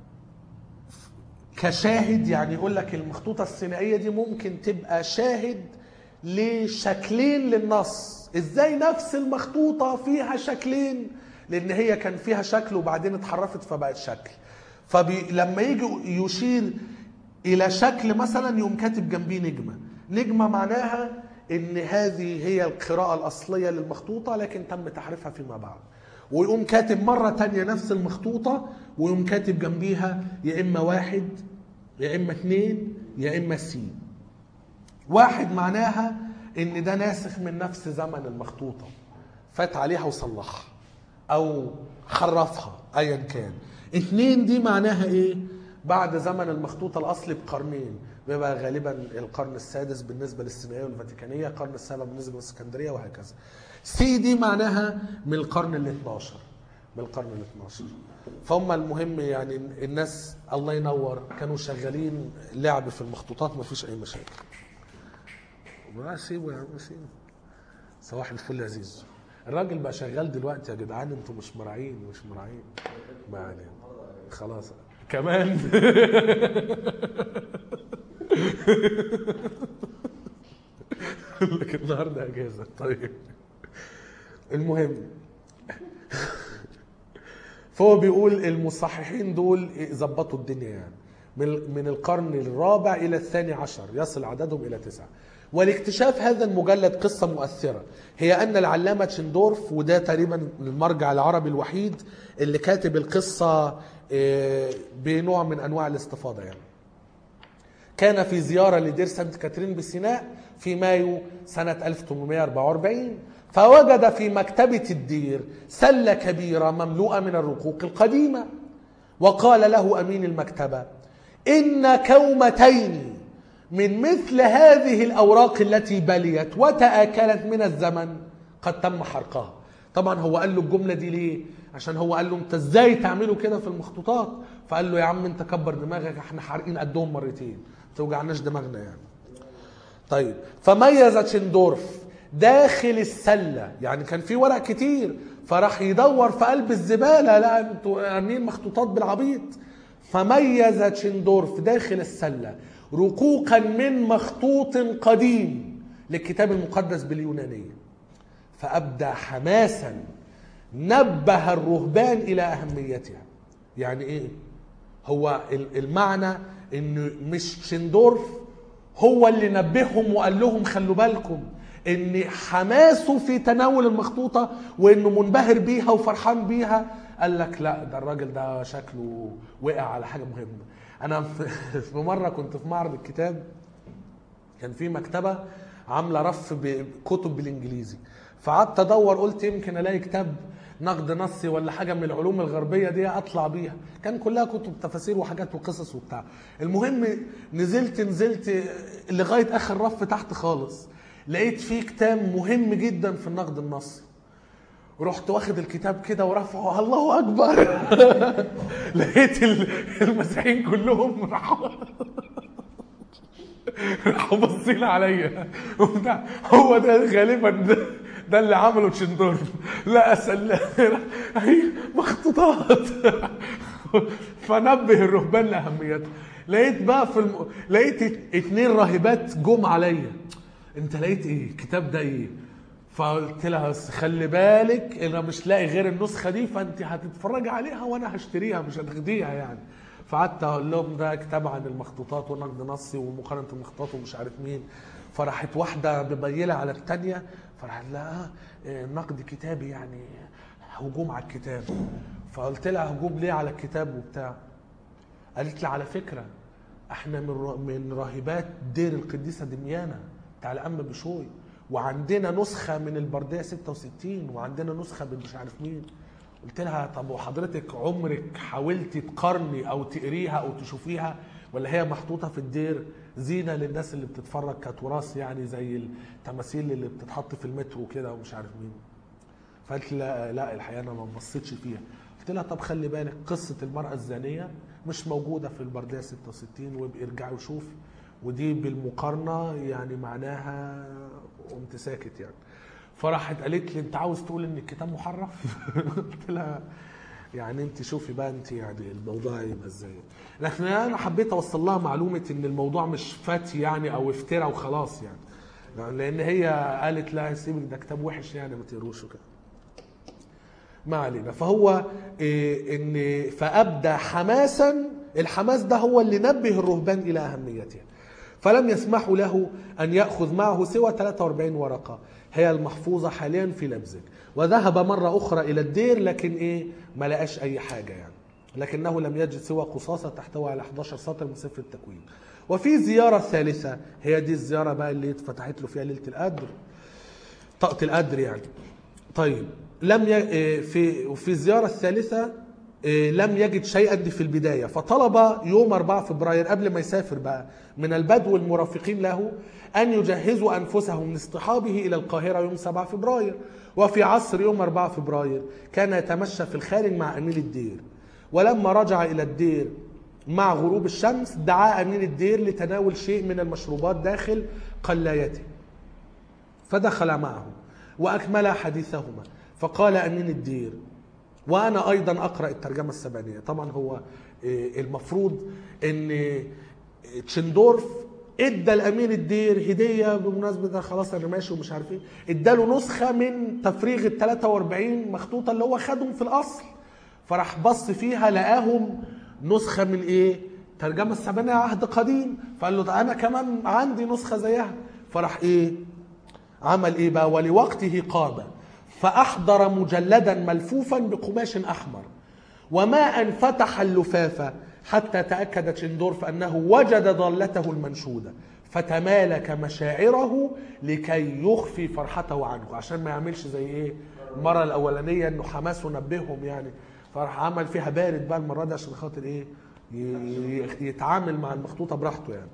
كشاهد يعني يقول لك المخطوطة الثنائية دي ممكن تبقى شاهد لشكلين للنص ازاي نفس المخطوطة فيها شكلين لان هي كان فيها شكل وبعدين اتحرفت فبقت شكل فلما يجي يشير الى شكل مثلا يقوم كاتب جنبيه نجمة نجمة معناها ان هذه هي القراءة الاصلية للمخطوطة لكن تم تحريفها فيما بعد ويقوم كاتب مرة تانية نفس المخطوطة ويقوم كاتب جنبيها يا إما واحد يا إما اتنين يا إما سي واحد معناها إن ده ناسخ من نفس زمن المخطوطة فات عليها وصلحها أو حرفها أيا كان اتنين دي معناها إيه؟ بعد زمن المخطوطة الأصلي بقرنين بيبقى غالبا القرن السادس بالنسبة للسينائية والفاتيكانية القرن السابع بالنسبة للاسكندرية وهكذا سي دي معناها من القرن ال 12 من القرن ال 12 فهم المهم يعني الناس الله ينور كانوا شغالين لعب في المخطوطات ما فيش اي مشاكل ما سيبه يا عم سيبه صباح الفل يا زيزو الراجل بقى شغال دلوقتي يا جدعان انتوا مش مراعين مش مراعين ما علينا خلاص كمان لك النهارده اجازه طيب المهم فهو بيقول المصححين دول ظبطوا الدنيا يعني من من القرن الرابع الى الثاني عشر يصل عددهم الى تسعه ولاكتشاف هذا المجلد قصه مؤثره هي ان العلامه تشندورف وده تقريبا المرجع العربي الوحيد اللي كاتب القصه آه، بنوع من انواع الاستفاضه يعني كان في زيارة لدير سانت كاترين بسيناء في مايو سنة 1844 فوجد في مكتبة الدير سلة كبيرة مملوءة من الرقوق القديمة وقال له أمين المكتبة إن كومتين من مثل هذه الأوراق التي بليت وتآكلت من الزمن قد تم حرقها طبعا هو قال له الجملة دي ليه عشان هو قال له انت ازاي تعملوا كده في المخطوطات فقال له يا عم انت كبر دماغك احنا حارقين قدهم مرتين ما توجعناش دماغنا يعني طيب فميز تشندورف داخل السلة يعني كان في ورق كتير فراح يدور في قلب الزبالة لا انتوا عاملين مخطوطات بالعبيط فميز تشندورف داخل السلة رقوقا من مخطوط قديم للكتاب المقدس باليونانية فأبدى حماسا نبه الرهبان إلى أهميتها يعني إيه؟ هو ال- المعنى إن مش شندورف هو اللي نبههم وقال لهم خلوا بالكم ان حماسه في تناول المخطوطه وانه منبهر بيها وفرحان بيها قال لك لا ده الراجل ده شكله وقع على حاجه مهمه انا في- في مره كنت في معرض الكتاب كان في مكتبه عامله رف بكتب بالانجليزي فقعدت ادور قلت يمكن الاقي كتاب نقد نصي ولا حاجه من العلوم الغربيه دي اطلع بيها كان كلها كتب تفاسير وحاجات وقصص وبتاع المهم نزلت نزلت لغايه اخر رف تحت خالص لقيت فيه كتاب مهم جدا في النقد النصي رحت واخد الكتاب كده ورفعه الله اكبر لقيت ال- المسيحيين كلهم راحوا راحوا باصين عليا وبتاع هو ده غالبا ده, ده اللي عمله تشندورف لا اسال هي مخطوطات فنبه الرهبان لاهميتها لقيت بقى في الم... لقيت ات- اتنين راهبات جم عليا انت لقيت ايه الكتاب ده ايه فقلت لها بس خلي بالك انا مش لاقي غير النسخه دي فانت هتتفرجي عليها وانا هشتريها مش هتاخديها يعني فقعدت اقول لهم ده كتاب عن المخطوطات ونقد نصي ومقارنه المخطوطات ومش عارف مين فراحت واحده مبيله على الثانيه فراحت لها آه، نقد كتابي يعني هجوم على الكتاب فقلت لها هجوم ليه على الكتاب وبتاع قالت لي على فكره احنا من را- من راهبات دير القديسه دميانه بتاع الام بشوي وعندنا نسخه من البرديه 66 وعندنا نسخه من مش عارف مين قلت لها طب وحضرتك عمرك حاولتي تقارني او تقريها او تشوفيها ولا هي محطوطه في الدير زينه للناس اللي بتتفرج كتراث يعني زي التماثيل اللي بتتحط في المترو كده ومش عارف مين فقالت لي لا لا الحقيقه انا ما بصيتش فيها قلت لها طب خلي بالك قصه المراه الزانيه مش موجوده في البرديه 66 وابقي ارجعي وشوفي ودي بالمقارنه يعني معناها قمت ساكت يعني فراحت قالت لي انت عاوز تقول ان الكتاب محرف قلت لها يعني انت شوفي بقى انت يعني الموضوع يبقى ازاي لكن انا حبيت اوصل لها معلومه ان الموضوع مش فتي يعني او افتراء وخلاص يعني لان هي قالت لا سيبك ده كتاب وحش يعني ما تقروش وكده ما علينا فهو إيه ان فابدى حماسا الحماس ده هو اللي نبه الرهبان الى اهميتها فلم يسمحوا له ان ياخذ معه سوى 43 ورقه هي المحفوظه حاليا في لبزك وذهب مره اخرى الى الدير لكن ايه ما لقاش اي حاجه يعني لكنه لم يجد سوى قصاصه تحتوي على 11 سطر من سفر التكوين وفي زياره ثالثه هي دي الزياره بقى اللي اتفتحت له فيها ليله القدر طاقه القدر يعني طيب لم ي... إيه، في وفي الزياره الثالثه إيه، لم يجد شيئا دي في البدايه فطلب يوم 4 فبراير قبل ما يسافر بقى من البدو المرافقين له ان يجهزوا انفسهم لاصطحابه الى القاهره يوم 7 فبراير وفي عصر يوم 4 فبراير كان يتمشى في الخارج مع امين الدير ولما رجع الى الدير مع غروب الشمس دعا امين الدير لتناول شيء من المشروبات داخل قلايته فدخل معه واكملا حديثهما فقال امين الدير وانا ايضا اقرا الترجمه السبعينيه طبعا هو إيه، المفروض ان تشندورف ادى الامين الدير هديه بمناسبه ده خلاص انا ماشي ومش عارف ايه اداله نسخه من تفريغ ال 43 مخطوطه اللي هو خدهم في الاصل فراح بص فيها لقاهم نسخه من ايه؟ ترجمه السبعينيه عهد قديم فقال له ده انا كمان عندي نسخه زيها فراح ايه؟ عمل ايه بقى ولوقته قام فاحضر مجلدا ملفوفا بقماش احمر وما ان فتح اللفافه حتى تاكد تشندورف انه وجد ضالته المنشوده فتمالك مشاعره لكي يخفي فرحته عنه عشان ما يعملش زي ايه المره الاولانيه انه حماسه نبههم يعني فراح عمل فيها بارد بقى المره دي عشان خاطر ايه ي- ي- يتعامل مع المخطوطه براحته يعني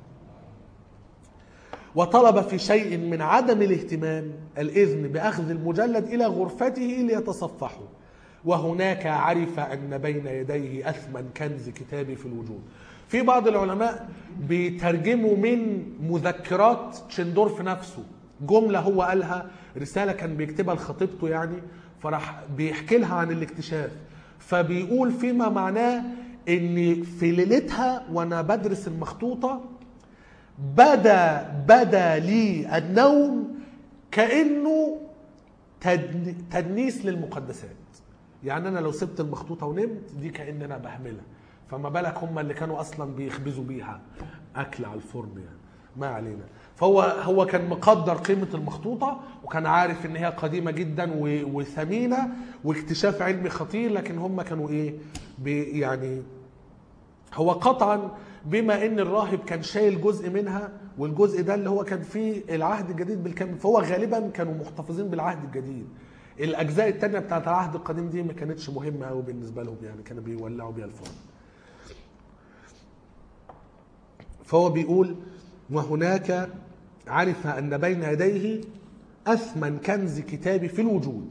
وطلب في شيء من عدم الاهتمام الإذن بأخذ المجلد إلى غرفته ليتصفحه وهناك عرف أن بين يديه أثمن كنز كتابي في الوجود في بعض العلماء بيترجموا من مذكرات تشندورف نفسه جملة هو قالها رسالة كان بيكتبها لخطيبته يعني فراح بيحكي لها عن الاكتشاف فبيقول فيما معناه ان في ليلتها وانا بدرس المخطوطه بدا بدا لي النوم كانه تدن- تدنيس للمقدسات يعني انا لو سبت المخطوطه ونمت دي كان انا بهملها فما بالك هم اللي كانوا اصلا بيخبزوا بيها اكل على الفرن يعني ما علينا فهو هو كان مقدر قيمه المخطوطه وكان عارف ان هي قديمه جدا و- وثمينه واكتشاف علمي خطير لكن هم كانوا ايه بي يعني هو قطعا بما ان الراهب كان شايل جزء منها والجزء ده اللي هو كان فيه العهد الجديد بالكامل فهو غالبا كانوا محتفظين بالعهد الجديد الاجزاء التانية بتاعت العهد القديم دي ما كانتش مهمه قوي بالنسبه لهم يعني كانوا بيولعوا بيها الفرن فهو بيقول وهناك عرف ان بين يديه اثمن كنز كتابي في الوجود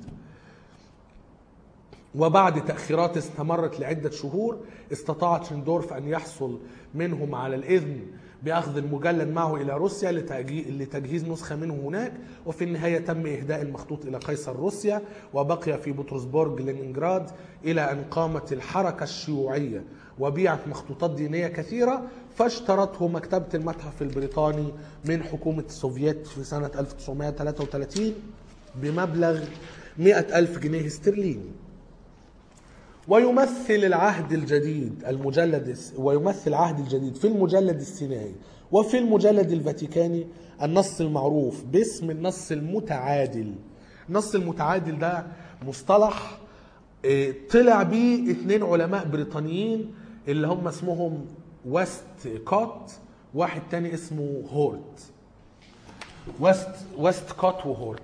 وبعد تأخيرات استمرت لعدة شهور استطاع تشندورف أن يحصل منهم على الإذن بأخذ المجلد معه إلى روسيا لتجي- لتجهيز نسخة منه هناك وفي النهاية تم إهداء المخطوط إلى قيصر روسيا وبقي في بطرسبورغ لينينغراد إلى أن قامت الحركة الشيوعية وبيعت مخطوطات دينية كثيرة فاشترته مكتبة المتحف البريطاني من حكومة السوفييت في سنة 1933 بمبلغ 100 ألف جنيه استرليني ويمثل العهد الجديد المجلد الس- ويمثل العهد الجديد في المجلد السينائي وفي المجلد الفاتيكاني النص المعروف باسم النص المتعادل النص المتعادل ده مصطلح آه، طلع بيه اثنين علماء بريطانيين اللي هم اسمهم ويست كوت واحد تاني اسمه هورت ويست ويست كوت وهورت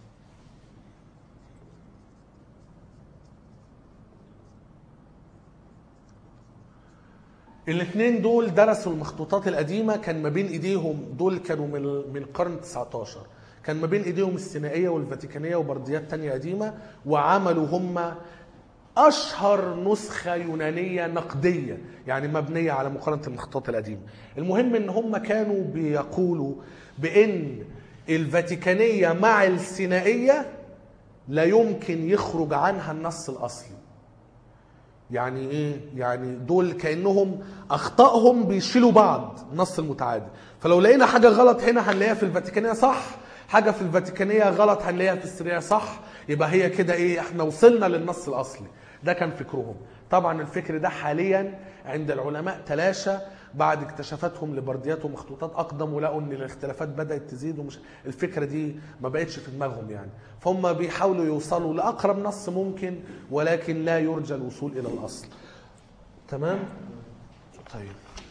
الاثنين دول درسوا المخطوطات القديمه كان ما بين ايديهم دول كانوا من من القرن 19 كان ما بين ايديهم السينائيه والفاتيكانيه وبرديات تانية قديمه وعملوا هم اشهر نسخه يونانيه نقديه يعني مبنيه على مقارنه المخطوطات القديمه المهم ان هم كانوا بيقولوا بان الفاتيكانيه مع السينائيه لا يمكن يخرج عنها النص الاصلي يعني ايه يعني دول كانهم اخطائهم بيشيلوا بعض نص المتعادل فلو لقينا حاجه غلط هنا هنلاقيها في الفاتيكانيه صح حاجه في الفاتيكانيه غلط هنلاقيها في السريه صح يبقى هي كده ايه احنا وصلنا للنص الاصلي ده كان فكرهم طبعا الفكر ده حاليا عند العلماء تلاشى بعد اكتشافاتهم لبرديات ومخطوطات اقدم ولقوا ان الاختلافات بدات تزيد ومش الفكره دي ما بقتش في دماغهم يعني فهم بيحاولوا يوصلوا لاقرب نص ممكن ولكن لا يرجى الوصول الى الاصل تمام طيب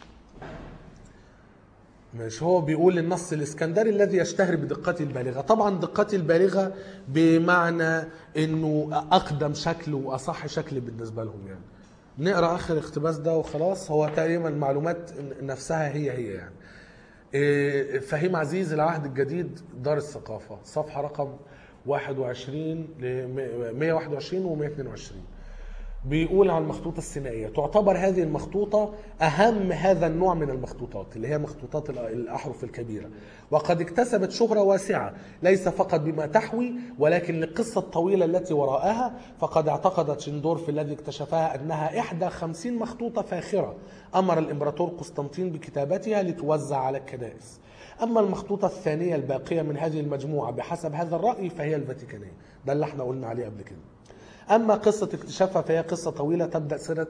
ماشي هو بيقول النص الاسكندري الذي يشتهر بدقته البالغه طبعا دقته البالغه بمعنى انه اقدم شكل واصح شكل بالنسبه لهم يعني نقرا اخر اقتباس ده وخلاص هو تقريبا المعلومات نفسها هي هي يعني إيه، فهيم عزيز العهد الجديد دار الثقافه صفحه رقم 21 ل 121 و 122 بيقول عن المخطوطة السينائية تعتبر هذه المخطوطة أهم هذا النوع من المخطوطات اللي هي مخطوطات الأ- الأحرف الكبيرة وقد اكتسبت شهرة واسعة ليس فقط بما تحوي ولكن للقصة الطويلة التي وراءها فقد اعتقد تشندورف الذي اكتشفها أنها إحدى خمسين مخطوطة فاخرة أمر الإمبراطور قسطنطين بكتابتها لتوزع على الكنائس أما المخطوطة الثانية الباقية من هذه المجموعة بحسب هذا الرأي فهي الفاتيكانية ده اللي احنا قلنا عليه قبل كده أما قصة اكتشافها فهي قصة طويلة تبدأ سنة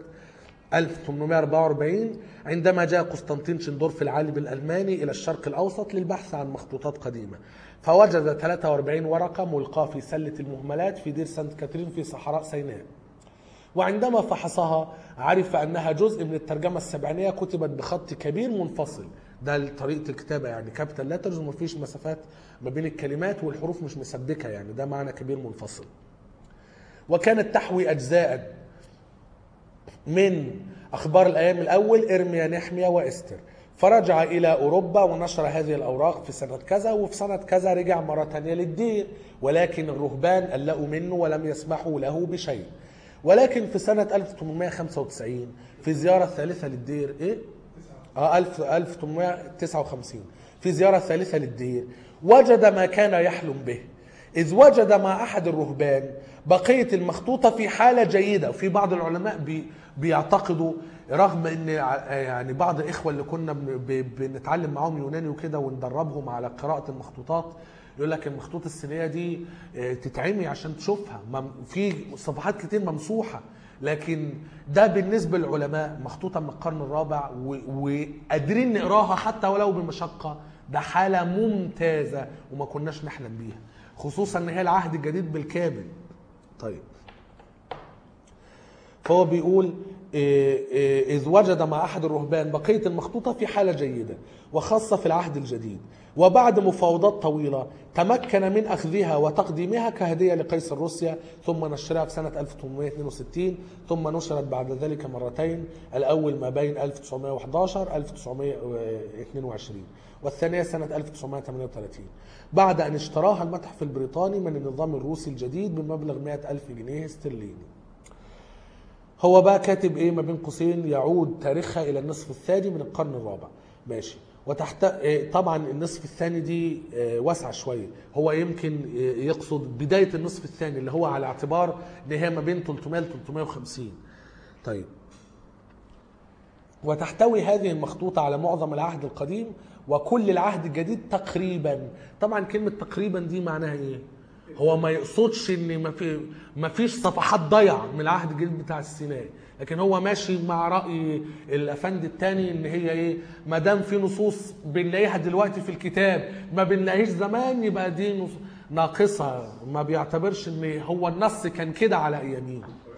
1844 عندما جاء قسطنطين شندورف العالم الألماني إلى الشرق الأوسط للبحث عن مخطوطات قديمة فوجد 43 ورقة ملقاة في سلة المهملات في دير سانت كاترين في صحراء سيناء وعندما فحصها عرف أنها جزء من الترجمة السبعينية كتبت بخط كبير منفصل ده طريقة الكتابة يعني كابيتال لترز ومفيش مسافات ما بين الكلمات والحروف مش مسبكة يعني ده معنى كبير منفصل وكانت تحوي أجزاء من أخبار الأيام الأول إرميا نحميا وإستر فرجع إلى أوروبا ونشر هذه الأوراق في سنة كذا وفي سنة كذا رجع مرة تانية للدير ولكن الرهبان قلقوا منه ولم يسمحوا له بشيء ولكن في سنة 1895 في زيارة ثالثة للدير إيه؟ اه 1000 1859 في زيارة ثالثة للدير وجد ما كان يحلم به إذ وجد مع أحد الرهبان بقية المخطوطة في حالة جيدة وفي بعض العلماء بي بيعتقدوا رغم ان ع- يعني بعض الاخوه اللي كنا بن- ب- بنتعلم معاهم يوناني وكده وندربهم على قراءه المخطوطات يقول لك المخطوطه السينيه دي آه، تتعمي عشان تشوفها مم- في صفحات كتير ممسوحه لكن ده بالنسبه للعلماء مخطوطه من القرن الرابع و- وقادرين نقراها حتى ولو بمشقه ده حاله ممتازه وما كناش نحلم بيها خصوصا ان هي العهد الجديد بالكامل طيب فهو بيقول إيه، إيه، إذ وجد مع أحد الرهبان بقية المخطوطة في حالة جيدة وخاصة في العهد الجديد وبعد مفاوضات طويلة تمكن من أخذها وتقديمها كهدية لقيصر روسيا ثم نشرها في سنة 1862 ثم نشرت بعد ذلك مرتين الأول ما بين 1911 1922 والثانية سنة 1938 بعد أن اشتراها المتحف البريطاني من النظام الروسي الجديد بمبلغ 100 ألف جنيه استرليني هو بقى كاتب ايه ما بين قوسين يعود تاريخها الى النصف الثاني من القرن الرابع ماشي وتحت إيه، طبعا النصف الثاني دي آه، واسعه شويه هو يمكن آه، يقصد بدايه النصف الثاني اللي هو على اعتبار ان هي ما بين 300 ل 350 طيب وتحتوي هذه المخطوطة على معظم العهد القديم وكل العهد الجديد تقريبا طبعا كلمة تقريبا دي معناها ايه هو ما يقصدش ان ما في ما فيش صفحات ضيع من العهد الجديد بتاع السيناء لكن هو ماشي مع راي الافندي الثاني ان هي ايه ما دام في نصوص بنلاقيها دلوقتي في الكتاب ما بنلاقيش زمان يبقى دي نص ناقصه ما بيعتبرش ان هو النص كان كده على اياميه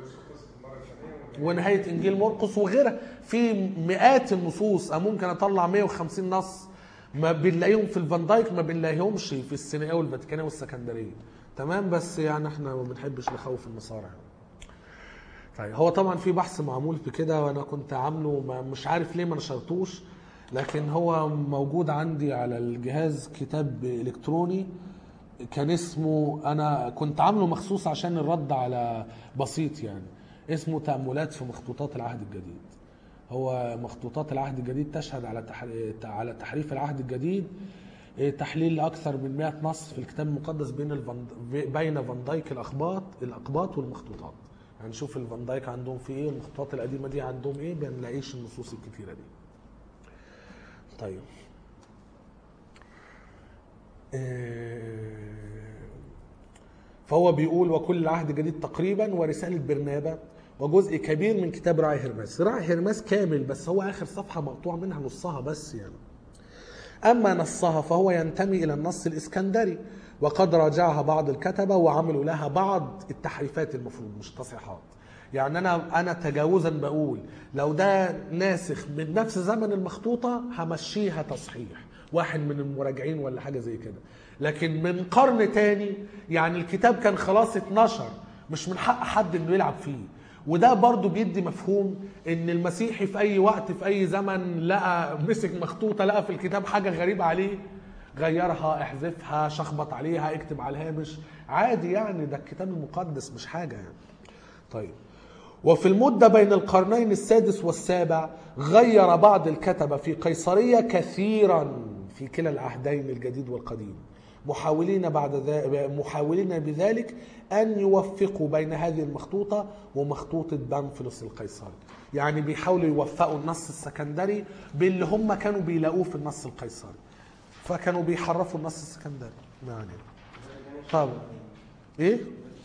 ونهايه انجيل مرقس وغيرها في مئات النصوص أنا ممكن اطلع 150 نص ما بنلاقيهم في الفان دايك ما بنلاقيهمش في السينائيه والفاتيكانيه والسكندريه تمام بس يعني احنا ما بنحبش نخوف النصارى طيب هو طبعا في بحث معمول في كده وانا كنت عامله ما مش عارف ليه ما نشرتوش لكن هو موجود عندي على الجهاز كتاب الكتروني كان اسمه انا كنت عامله مخصوص عشان الرد على بسيط يعني اسمه تأملات في مخطوطات العهد الجديد هو مخطوطات العهد الجديد تشهد على تح... على تحريف العهد الجديد تحليل لاكثر من 100 نص في الكتاب المقدس بين الفن... بين فان دايك الاقباط الاقباط والمخطوطات يعني نشوف الفان دايك عندهم في ايه والمخطوطات القديمه دي عندهم ايه ما بنلاقيش النصوص الكتيره دي طيب آه، فهو بيقول وكل العهد الجديد تقريبا ورسالة برنابا وجزء كبير من كتاب راعي هرمس راعي هرمس كامل بس هو آخر صفحة مقطوع منها نصها بس يعني أما نصها فهو ينتمي إلى النص الإسكندري وقد راجعها بعض الكتبة وعملوا لها بعض التحريفات المفروض مش تصحيحات يعني أنا أنا تجاوزا بقول لو ده ناسخ من نفس زمن المخطوطة همشيها تصحيح واحد من المراجعين ولا حاجة زي كده لكن من قرن تاني يعني الكتاب كان خلاص اتنشر مش من حق حد انه يلعب فيه وده برضو بيدي مفهوم ان المسيحي في اي وقت في اي زمن لقى مسك مخطوطه لقى في الكتاب حاجه غريبه عليه غيرها احذفها شخبط عليها اكتب على الهامش عادي يعني ده الكتاب المقدس مش حاجه يعني طيب وفي المدة بين القرنين السادس والسابع غير بعض الكتبة في قيصرية كثيرا في كلا العهدين الجديد والقديم محاولين بعد ذلك محاولين بذلك ان يوفقوا بين هذه المخطوطه ومخطوطه بنفلس القيصري يعني بيحاولوا يوفقوا النص السكندري باللي هم كانوا بيلاقوه في النص القيصري فكانوا بيحرفوا النص السكندري ما علينا طب ايه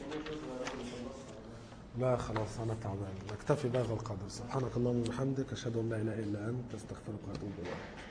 لا خلاص انا تعبان نكتفي بهذا القدر سبحانك اللهم وبحمدك اشهد ان لا اله الا انت استغفرك واتوب اليك